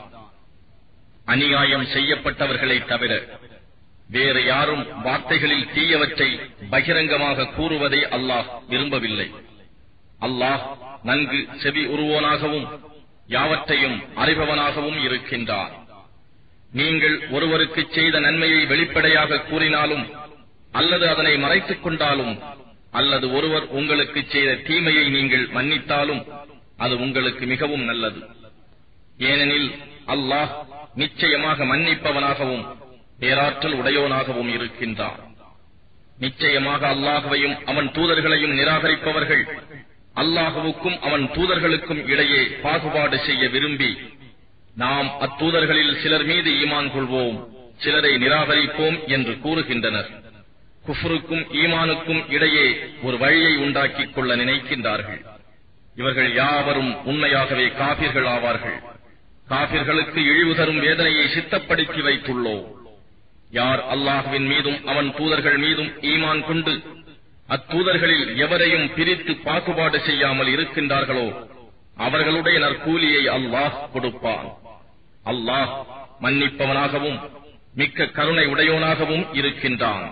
அநியாயம் செய்யப்பட்டவர்களை தவிர வேறு யாரும் வார்த்தைகளில் தீயவற்றை பகிரங்கமாக கூறுவதை அல்லாஹ் விரும்பவில்லை அல்லாஹ் நன்கு செவி உருவோனாகவும் யாவற்றையும் அறிபவனாகவும் இருக்கின்றான் நீங்கள் ஒருவருக்கு செய்த நன்மையை வெளிப்படையாக கூறினாலும் அல்லது அதனை மறைத்துக் கொண்டாலும் அல்லது ஒருவர் உங்களுக்கு செய்த தீமையை நீங்கள் மன்னித்தாலும் அது உங்களுக்கு மிகவும் நல்லது ஏனெனில் அல்லாஹ் நிச்சயமாக மன்னிப்பவனாகவும் பேராற்றல் உடையோனாகவும் இருக்கின்றான் நிச்சயமாக அல்லாஹுவையும் அவன் தூதர்களையும் நிராகரிப்பவர்கள் அல்லாஹுவுக்கும் அவன் தூதர்களுக்கும் இடையே பாகுபாடு செய்ய விரும்பி நாம் அத்தூதர்களில் சிலர் மீது ஈமான் கொள்வோம் சிலரை நிராகரிப்போம் என்று கூறுகின்றனர் குஃபருக்கும் ஈமானுக்கும் இடையே ஒரு வழியை உண்டாக்கிக் கொள்ள நினைக்கின்றார்கள் இவர்கள் யாவரும் உண்மையாகவே காபிர்கள் ஆவார்கள் காபிர்களுக்கு இழிவு தரும் வேதனையை சித்தப்படுத்தி வைத்துள்ளோம் யார் அல்லாஹுவின் மீதும் அவன் தூதர்கள் மீதும் ஈமான் கொண்டு அத்தூதர்களில் எவரையும் பிரித்து பாகுபாடு செய்யாமல் இருக்கின்றார்களோ அவர்களுடைய நற்கூலியை அல்லாஹ் கொடுப்பான் அல்லாஹ் மன்னிப்பவனாகவும் மிக்க கருணை உடையோனாகவும் இருக்கின்றான்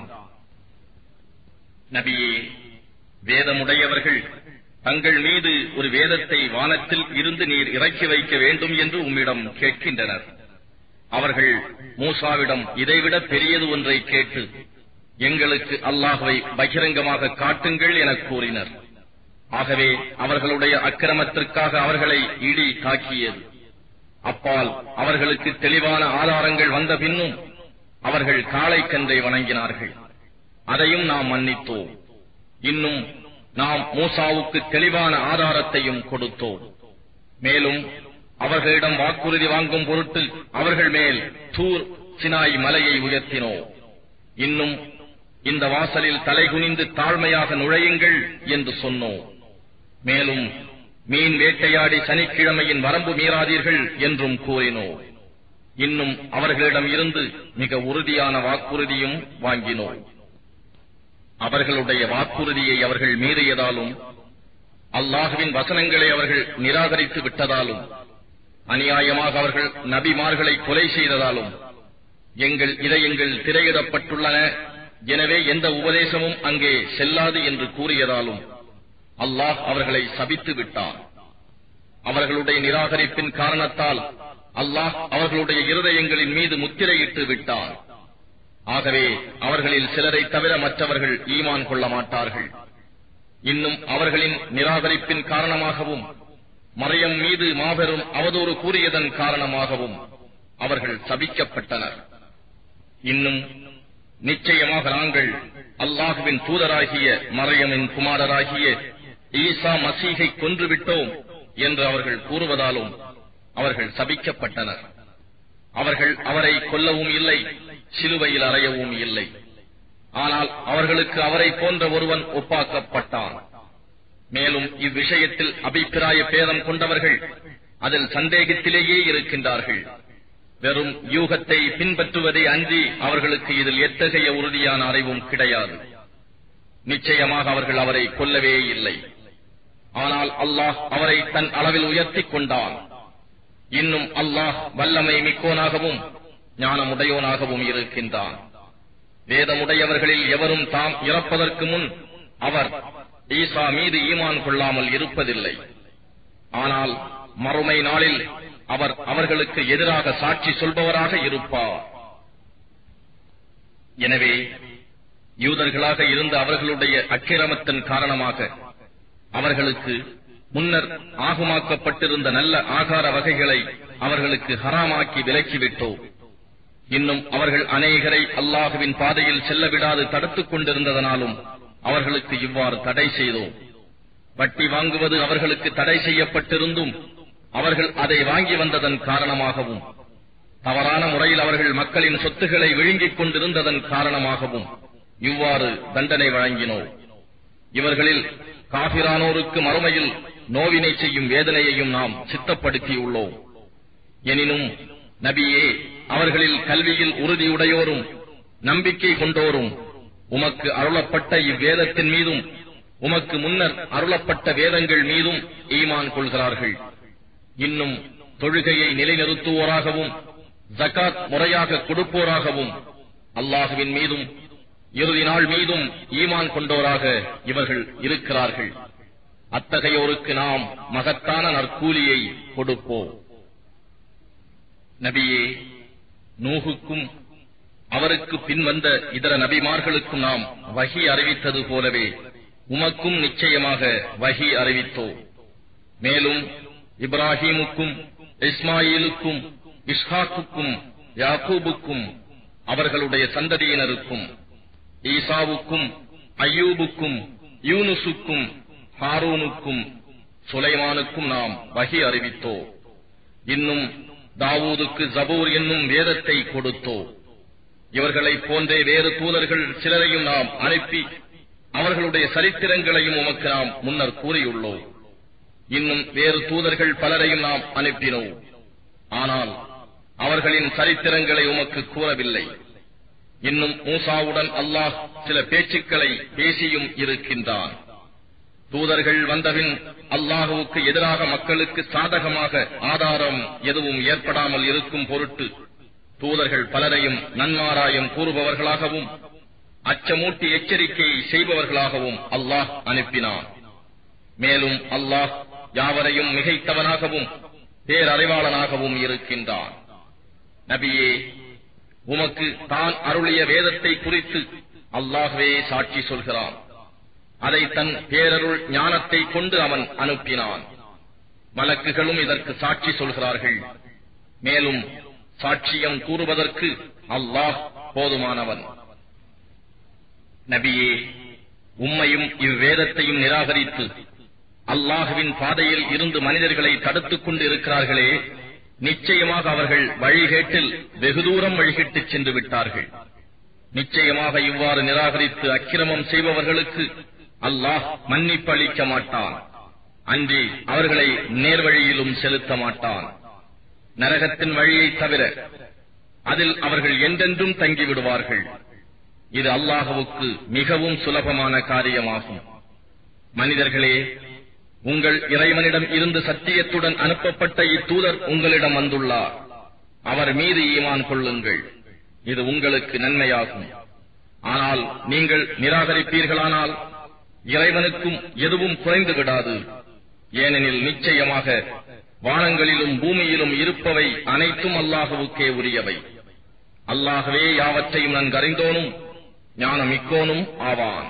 நபியே வேதமுடையவர்கள் தங்கள் மீது ஒரு வேதத்தை வானத்தில் இருந்து நீர் இறக்கி வைக்க வேண்டும் என்று உம்மிடம் கேட்கின்றனர் அவர்கள் மூசாவிடம் இதைவிட பெரியது ஒன்றை கேட்டு எங்களுக்கு அல்லாஹுவை பகிரங்கமாக காட்டுங்கள் என கூறினர் ஆகவே அவர்களுடைய அக்கிரமத்திற்காக அவர்களை இடி தாக்கியது அப்பால் அவர்களுக்கு தெளிவான ஆதாரங்கள் வந்த பின்னும் அவர்கள் காளை கன்றை வணங்கினார்கள் அதையும் நாம் மன்னித்தோம் இன்னும் நாம் மூசாவுக்கு தெளிவான ஆதாரத்தையும் கொடுத்தோம் மேலும் அவர்களிடம் வாக்குறுதி வாங்கும் பொருட்டு அவர்கள் மேல் தூர் சினாய் மலையை உயர்த்தினோம் இன்னும் இந்த வாசலில் தலைகுனிந்து தாழ்மையாக நுழையுங்கள் என்று சொன்னோம் மேலும் மீன் வேட்டையாடி சனிக்கிழமையின் வரம்பு மீறாதீர்கள் என்றும் கூறினோம் இன்னும் அவர்களிடம் இருந்து மிக உறுதியான வாக்குறுதியும் வாங்கினோம் அவர்களுடைய வாக்குறுதியை அவர்கள் மீறியதாலும் அல்லாஹுவின் வசனங்களை அவர்கள் நிராகரித்து விட்டதாலும் அநியாயமாக அவர்கள் நபிமார்களை கொலை செய்ததாலும் எங்கள் இதயங்கள் திரையிடப்பட்டுள்ளன எனவே எந்த உபதேசமும் அங்கே செல்லாது என்று கூறியதாலும் அல்லாஹ் அவர்களை சபித்து விட்டான் அவர்களுடைய நிராகரிப்பின் காரணத்தால் அல்லாஹ் அவர்களுடைய இருதயங்களின் மீது முத்திரையிட்டு விட்டான் ஆகவே அவர்களில் சிலரை தவிர மற்றவர்கள் ஈமான் கொள்ள மாட்டார்கள் இன்னும் அவர்களின் நிராகரிப்பின் காரணமாகவும் மறையம் மீது மாபெரும் அவதூறு கூறியதன் காரணமாகவும் அவர்கள் சபிக்கப்பட்டனர் இன்னும் நிச்சயமாக நாங்கள் அல்லாஹுவின் தூதராகிய மறையமின் குமாரராகிய ஈசா மசீகை கொன்றுவிட்டோம் என்று அவர்கள் கூறுவதாலும் அவர்கள் சபிக்கப்பட்டனர் அவர்கள் அவரை கொல்லவும் இல்லை சிலுவையில் அறையவும் இல்லை ஆனால் அவர்களுக்கு அவரை போன்ற ஒருவன் ஒப்பாக்கப்பட்டான் மேலும் இவ்விஷயத்தில் அபிப்பிராய பேதம் கொண்டவர்கள் அதில் சந்தேகத்திலேயே இருக்கின்றார்கள் வெறும் யூகத்தை பின்பற்றுவதை அன்றி அவர்களுக்கு இதில் எத்தகைய உறுதியான அறிவும் கிடையாது நிச்சயமாக அவர்கள் அவரை கொல்லவே இல்லை ஆனால் அல்லாஹ் அவரை தன் அளவில் உயர்த்திக் கொண்டான் இன்னும் அல்லாஹ் வல்லமை மிக்கோனாகவும் ஞானமுடையோனாகவும் இருக்கின்றான் வேதமுடையவர்களில் எவரும் தாம் இறப்பதற்கு முன் அவர் ஈசா மீது ஈமான் கொள்ளாமல் இருப்பதில்லை ஆனால் மறுமை நாளில் அவர் அவர்களுக்கு எதிராக சாட்சி சொல்பவராக இருப்பார் எனவே யூதர்களாக இருந்த அவர்களுடைய அக்கிரமத்தின் காரணமாக அவர்களுக்கு முன்னர் ஆகுமாக்கப்பட்டிருந்த நல்ல ஆகார வகைகளை அவர்களுக்கு ஹராமாக்கி விலக்கிவிட்டோம் இன்னும் அவர்கள் அநேகரை அல்லாஹுவின் பாதையில் செல்ல விடாது தடுத்துக் கொண்டிருந்ததனாலும் அவர்களுக்கு இவ்வாறு தடை செய்தோம் வட்டி வாங்குவது அவர்களுக்கு தடை செய்யப்பட்டிருந்தும் அவர்கள் அதை வாங்கி வந்ததன் காரணமாகவும் தவறான முறையில் அவர்கள் மக்களின் சொத்துக்களை விழுங்கிக் கொண்டிருந்ததன் காரணமாகவும் இவ்வாறு தண்டனை வழங்கினோம் இவர்களில் காபிரானோருக்கு மறுமையில் நோவினை செய்யும் வேதனையையும் நாம் சித்தப்படுத்தியுள்ளோம் எனினும் நபியே அவர்களில் கல்வியில் உறுதியுடையோரும் நம்பிக்கை கொண்டோரும் உமக்கு அருளப்பட்ட இவ்வேதத்தின் மீதும் உமக்கு முன்னர் அருளப்பட்ட வேதங்கள் மீதும் ஈமான் கொள்கிறார்கள் இன்னும் தொழுகையை நிலைநிறுத்துவோராகவும் ஜகாத் முறையாக கொடுப்போராகவும் அல்லாஹுவின் மீதும் இறுதி நாள் மீதும் ஈமான் கொண்டோராக இவர்கள் இருக்கிறார்கள் அத்தகையோருக்கு நாம் மகத்தான நற்கூலியை கொடுப்போம் நபியே நூகுக்கும் அவருக்கு பின் வந்த இதர நபிமார்களுக்கும் நாம் வகி அறிவித்தது போலவே உமக்கும் நிச்சயமாக வகி அறிவித்தோ மேலும் இப்ராஹீமுக்கும் இஸ்மாயிலுக்கும் இஸ்ஹாக்குக்கும் யாக்கூபுக்கும் அவர்களுடைய சந்ததியினருக்கும் ஈசாவுக்கும் ஐயூபுக்கும் யூனுசுக்கும் ஹாரூனுக்கும் சுலைமானுக்கும் நாம் வகி அறிவித்தோ இன்னும் தாவூதுக்கு ஜபூர் என்னும் வேதத்தை கொடுத்தோ இவர்களைப் போன்றே வேறு தூதர்கள் சிலரையும் நாம் அனுப்பி அவர்களுடைய சரித்திரங்களையும் உமக்கு நாம் முன்னர் கூறியுள்ளோம் இன்னும் வேறு தூதர்கள் பலரையும் நாம் அனுப்பினோம் ஆனால் அவர்களின் சரித்திரங்களை உமக்கு கூறவில்லை இன்னும் மூசாவுடன் அல்லாஹ் சில பேச்சுக்களை பேசியும் இருக்கின்றான் தூதர்கள் வந்தபின் அல்லாஹுவுக்கு எதிராக மக்களுக்கு சாதகமாக ஆதாரம் எதுவும் ஏற்படாமல் இருக்கும் பொருட்டு தூதர்கள் பலரையும் நன்மாராயம் கூறுபவர்களாகவும் அச்சமூட்டி எச்சரிக்கை செய்பவர்களாகவும் அல்லாஹ் அனுப்பினான் மேலும் அல்லாஹ் யாவரையும் மிகைத்தவனாகவும் பேரறிவாளனாகவும் இருக்கின்றான் நபியே உமக்கு தான் அருளிய வேதத்தை குறித்து அல்லாஹ்வே சாட்சி சொல்கிறான் அதை தன் பேரருள் ஞானத்தை கொண்டு அவன் அனுப்பினான் மலக்குகளும் இதற்கு சாட்சி சொல்கிறார்கள் மேலும் சாட்சியம் கூறுவதற்கு அல்லாஹ் போதுமானவன் நபியே உம்மையும் இவ்வேதத்தையும் நிராகரித்து அல்லாஹுவின் பாதையில் இருந்து மனிதர்களை தடுத்துக் கொண்டு இருக்கிறார்களே நிச்சயமாக அவர்கள் வழிகேட்டில் வெகு தூரம் வழிகிட்டுச் சென்று விட்டார்கள் நிச்சயமாக இவ்வாறு நிராகரித்து அக்கிரமம் செய்பவர்களுக்கு அல்லாஹ் மன்னிப்பு அளிக்க மாட்டான் அன்றி அவர்களை நேர்வழியிலும் செலுத்த மாட்டான் நரகத்தின் வழியை தவிர அதில் அவர்கள் என்றென்றும் தங்கிவிடுவார்கள் இது அல்லாஹுவுக்கு மிகவும் சுலபமான காரியமாகும் மனிதர்களே உங்கள் இறைவனிடம் இருந்து சத்தியத்துடன் அனுப்பப்பட்ட இத்தூதர் உங்களிடம் வந்துள்ளார் அவர் மீது ஈமான் கொள்ளுங்கள் இது உங்களுக்கு நன்மையாகும் ஆனால் நீங்கள் நிராகரிப்பீர்களானால் இறைவனுக்கும் எதுவும் குறைந்து விடாது ஏனெனில் நிச்சயமாக வானங்களிலும் பூமியிலும் இருப்பவை அனைத்தும் அல்லாஹுவுக்கே உரியவை அல்லாகவே யாவற்றையும் நன்கறிந்தோனும் ஞானமிக்கோனும் ஆவான்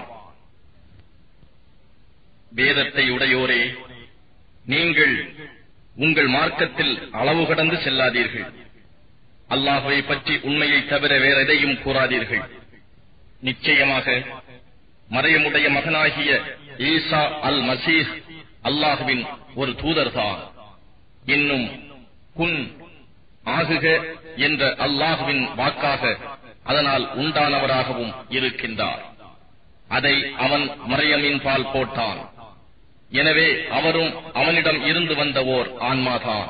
வேதத்தை உடையோரே நீங்கள் உங்கள் மார்க்கத்தில் அளவு கடந்து செல்லாதீர்கள் அல்லாஹுவை பற்றி உண்மையை தவிர வேற எதையும் கூறாதீர்கள் நிச்சயமாக மறையமுடைய மகனாகிய ஈசா அல் மசீஹ் அல்லாஹுவின் ஒரு தூதர்தான் இன்னும் குன் ஆகுக என்ற அல்லாஹுவின் வாக்காக அதனால் உண்டானவராகவும் இருக்கின்றார் அதை அவன் மறையமின் பால் போட்டான் எனவே அவரும் அவனிடம் இருந்து வந்த ஓர் ஆன்மாதான்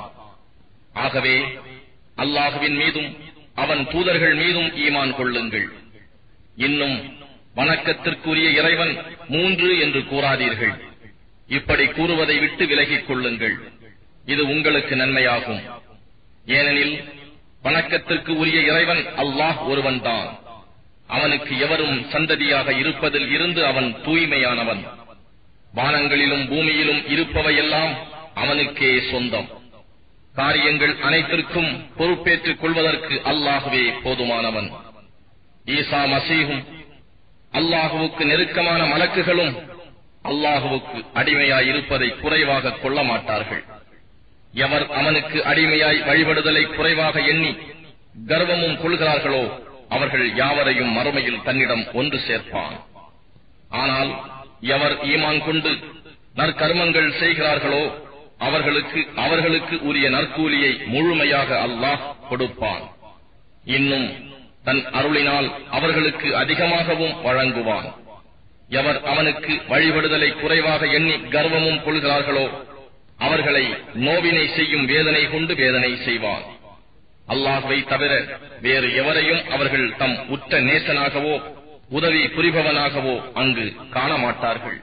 ஆகவே அல்லாஹுவின் மீதும் அவன் தூதர்கள் மீதும் ஈமான் கொள்ளுங்கள் இன்னும் வணக்கத்திற்குரிய இறைவன் மூன்று என்று கூறாதீர்கள் இப்படி கூறுவதை விட்டு விலகிக் கொள்ளுங்கள் இது உங்களுக்கு நன்மையாகும் ஏனெனில் வணக்கத்திற்கு உரிய இறைவன் அல்லாஹ் ஒருவன்தான் அவனுக்கு எவரும் சந்ததியாக இருப்பதில் இருந்து அவன் தூய்மையானவன் வானங்களிலும் பூமியிலும் இருப்பவையெல்லாம் அவனுக்கே சொந்தம் காரியங்கள் அனைத்திற்கும் பொறுப்பேற்றுக் கொள்வதற்கு அல்லாஹுவே போதுமானவன் ஈசா மசீகும் அல்லாஹுவுக்கு நெருக்கமான மலக்குகளும் அல்லாஹுவுக்கு அடிமையாய் இருப்பதை குறைவாக கொள்ள மாட்டார்கள் எவர் அவனுக்கு அடிமையாய் வழிபடுதலை குறைவாக எண்ணி கர்வமும் கொள்கிறார்களோ அவர்கள் யாவரையும் மறுமையில் தன்னிடம் ஒன்று சேர்ப்பான் ஆனால் எவர் ஈமான் கொண்டு நற்கர்மங்கள் செய்கிறார்களோ அவர்களுக்கு அவர்களுக்கு உரிய நற்கூலியை முழுமையாக அல்லாஹ் கொடுப்பான் இன்னும் தன் அருளினால் அவர்களுக்கு அதிகமாகவும் வழங்குவான் எவர் அவனுக்கு வழிபடுதலை குறைவாக எண்ணி கர்வமும் கொள்கிறார்களோ அவர்களை நோவினை செய்யும் வேதனை கொண்டு வேதனை செய்வான் அல்லாஹ்வை தவிர வேறு எவரையும் அவர்கள் தம் உற்ற நேசனாகவோ உதவி புரிபவனாகவோ அங்கு காண மாட்டார்கள்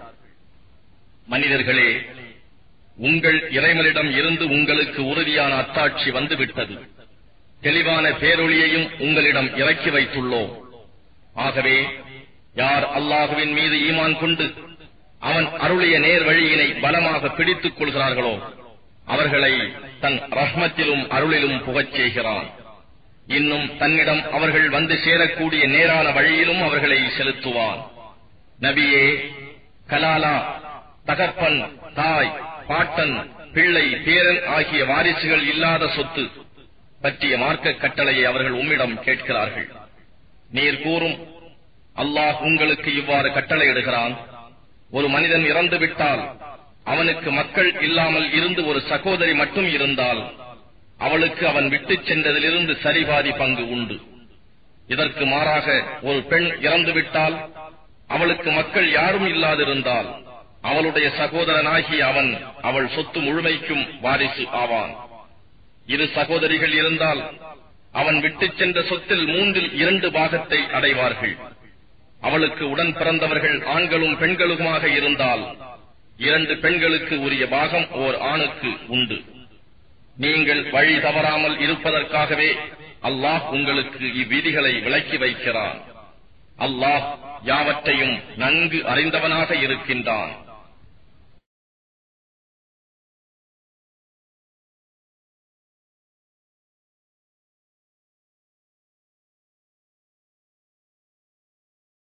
மனிதர்களே உங்கள் இறைவனிடம் இருந்து உங்களுக்கு உறுதியான அத்தாட்சி வந்துவிட்டது தெளிவான பேரொளியையும் உங்களிடம் இறக்கி வைத்துள்ளோம் ஆகவே யார் அல்லாஹுவின் மீது ஈமான் கொண்டு அவன் அருளிய நேர் வழியினை பலமாக பிடித்துக் கொள்கிறார்களோ அவர்களை தன் ரஹ்மத்திலும் அருளிலும் புகச் செய்கிறான் இன்னும் தன்னிடம் அவர்கள் வந்து சேரக்கூடிய நேரான வழியிலும் அவர்களை செலுத்துவான் நபியே கலாலா தகப்பன் தாய் பாட்டன் பிள்ளை பேரன் ஆகிய வாரிசுகள் இல்லாத சொத்து பற்றிய மார்க்க கட்டளையை அவர்கள் உம்மிடம் கேட்கிறார்கள் நீர் கூறும் அல்லாஹ் உங்களுக்கு இவ்வாறு கட்டளையிடுகிறான் ஒரு மனிதன் இறந்து விட்டால் அவனுக்கு மக்கள் இல்லாமல் இருந்து ஒரு சகோதரி மட்டும் இருந்தால் அவளுக்கு அவன் விட்டுச் சென்றதிலிருந்து சரிபாதி பங்கு உண்டு இதற்கு மாறாக ஒரு பெண் இறந்துவிட்டால் அவளுக்கு மக்கள் யாரும் இல்லாதிருந்தால் அவளுடைய சகோதரனாகிய அவன் அவள் சொத்து முழுமைக்கும் வாரிசு ஆவான் இரு சகோதரிகள் இருந்தால் அவன் விட்டுச் சென்ற சொத்தில் மூன்றில் இரண்டு பாகத்தை அடைவார்கள் அவளுக்கு உடன் பிறந்தவர்கள் ஆண்களும் பெண்களுமாக இருந்தால் இரண்டு பெண்களுக்கு உரிய பாகம் ஓர் ஆணுக்கு உண்டு நீங்கள் வழி தவறாமல் இருப்பதற்காகவே அல்லாஹ் உங்களுக்கு இவ்விதிகளை விளக்கி வைக்கிறான் அல்லாஹ் யாவற்றையும் நன்கு அறிந்தவனாக இருக்கின்றான்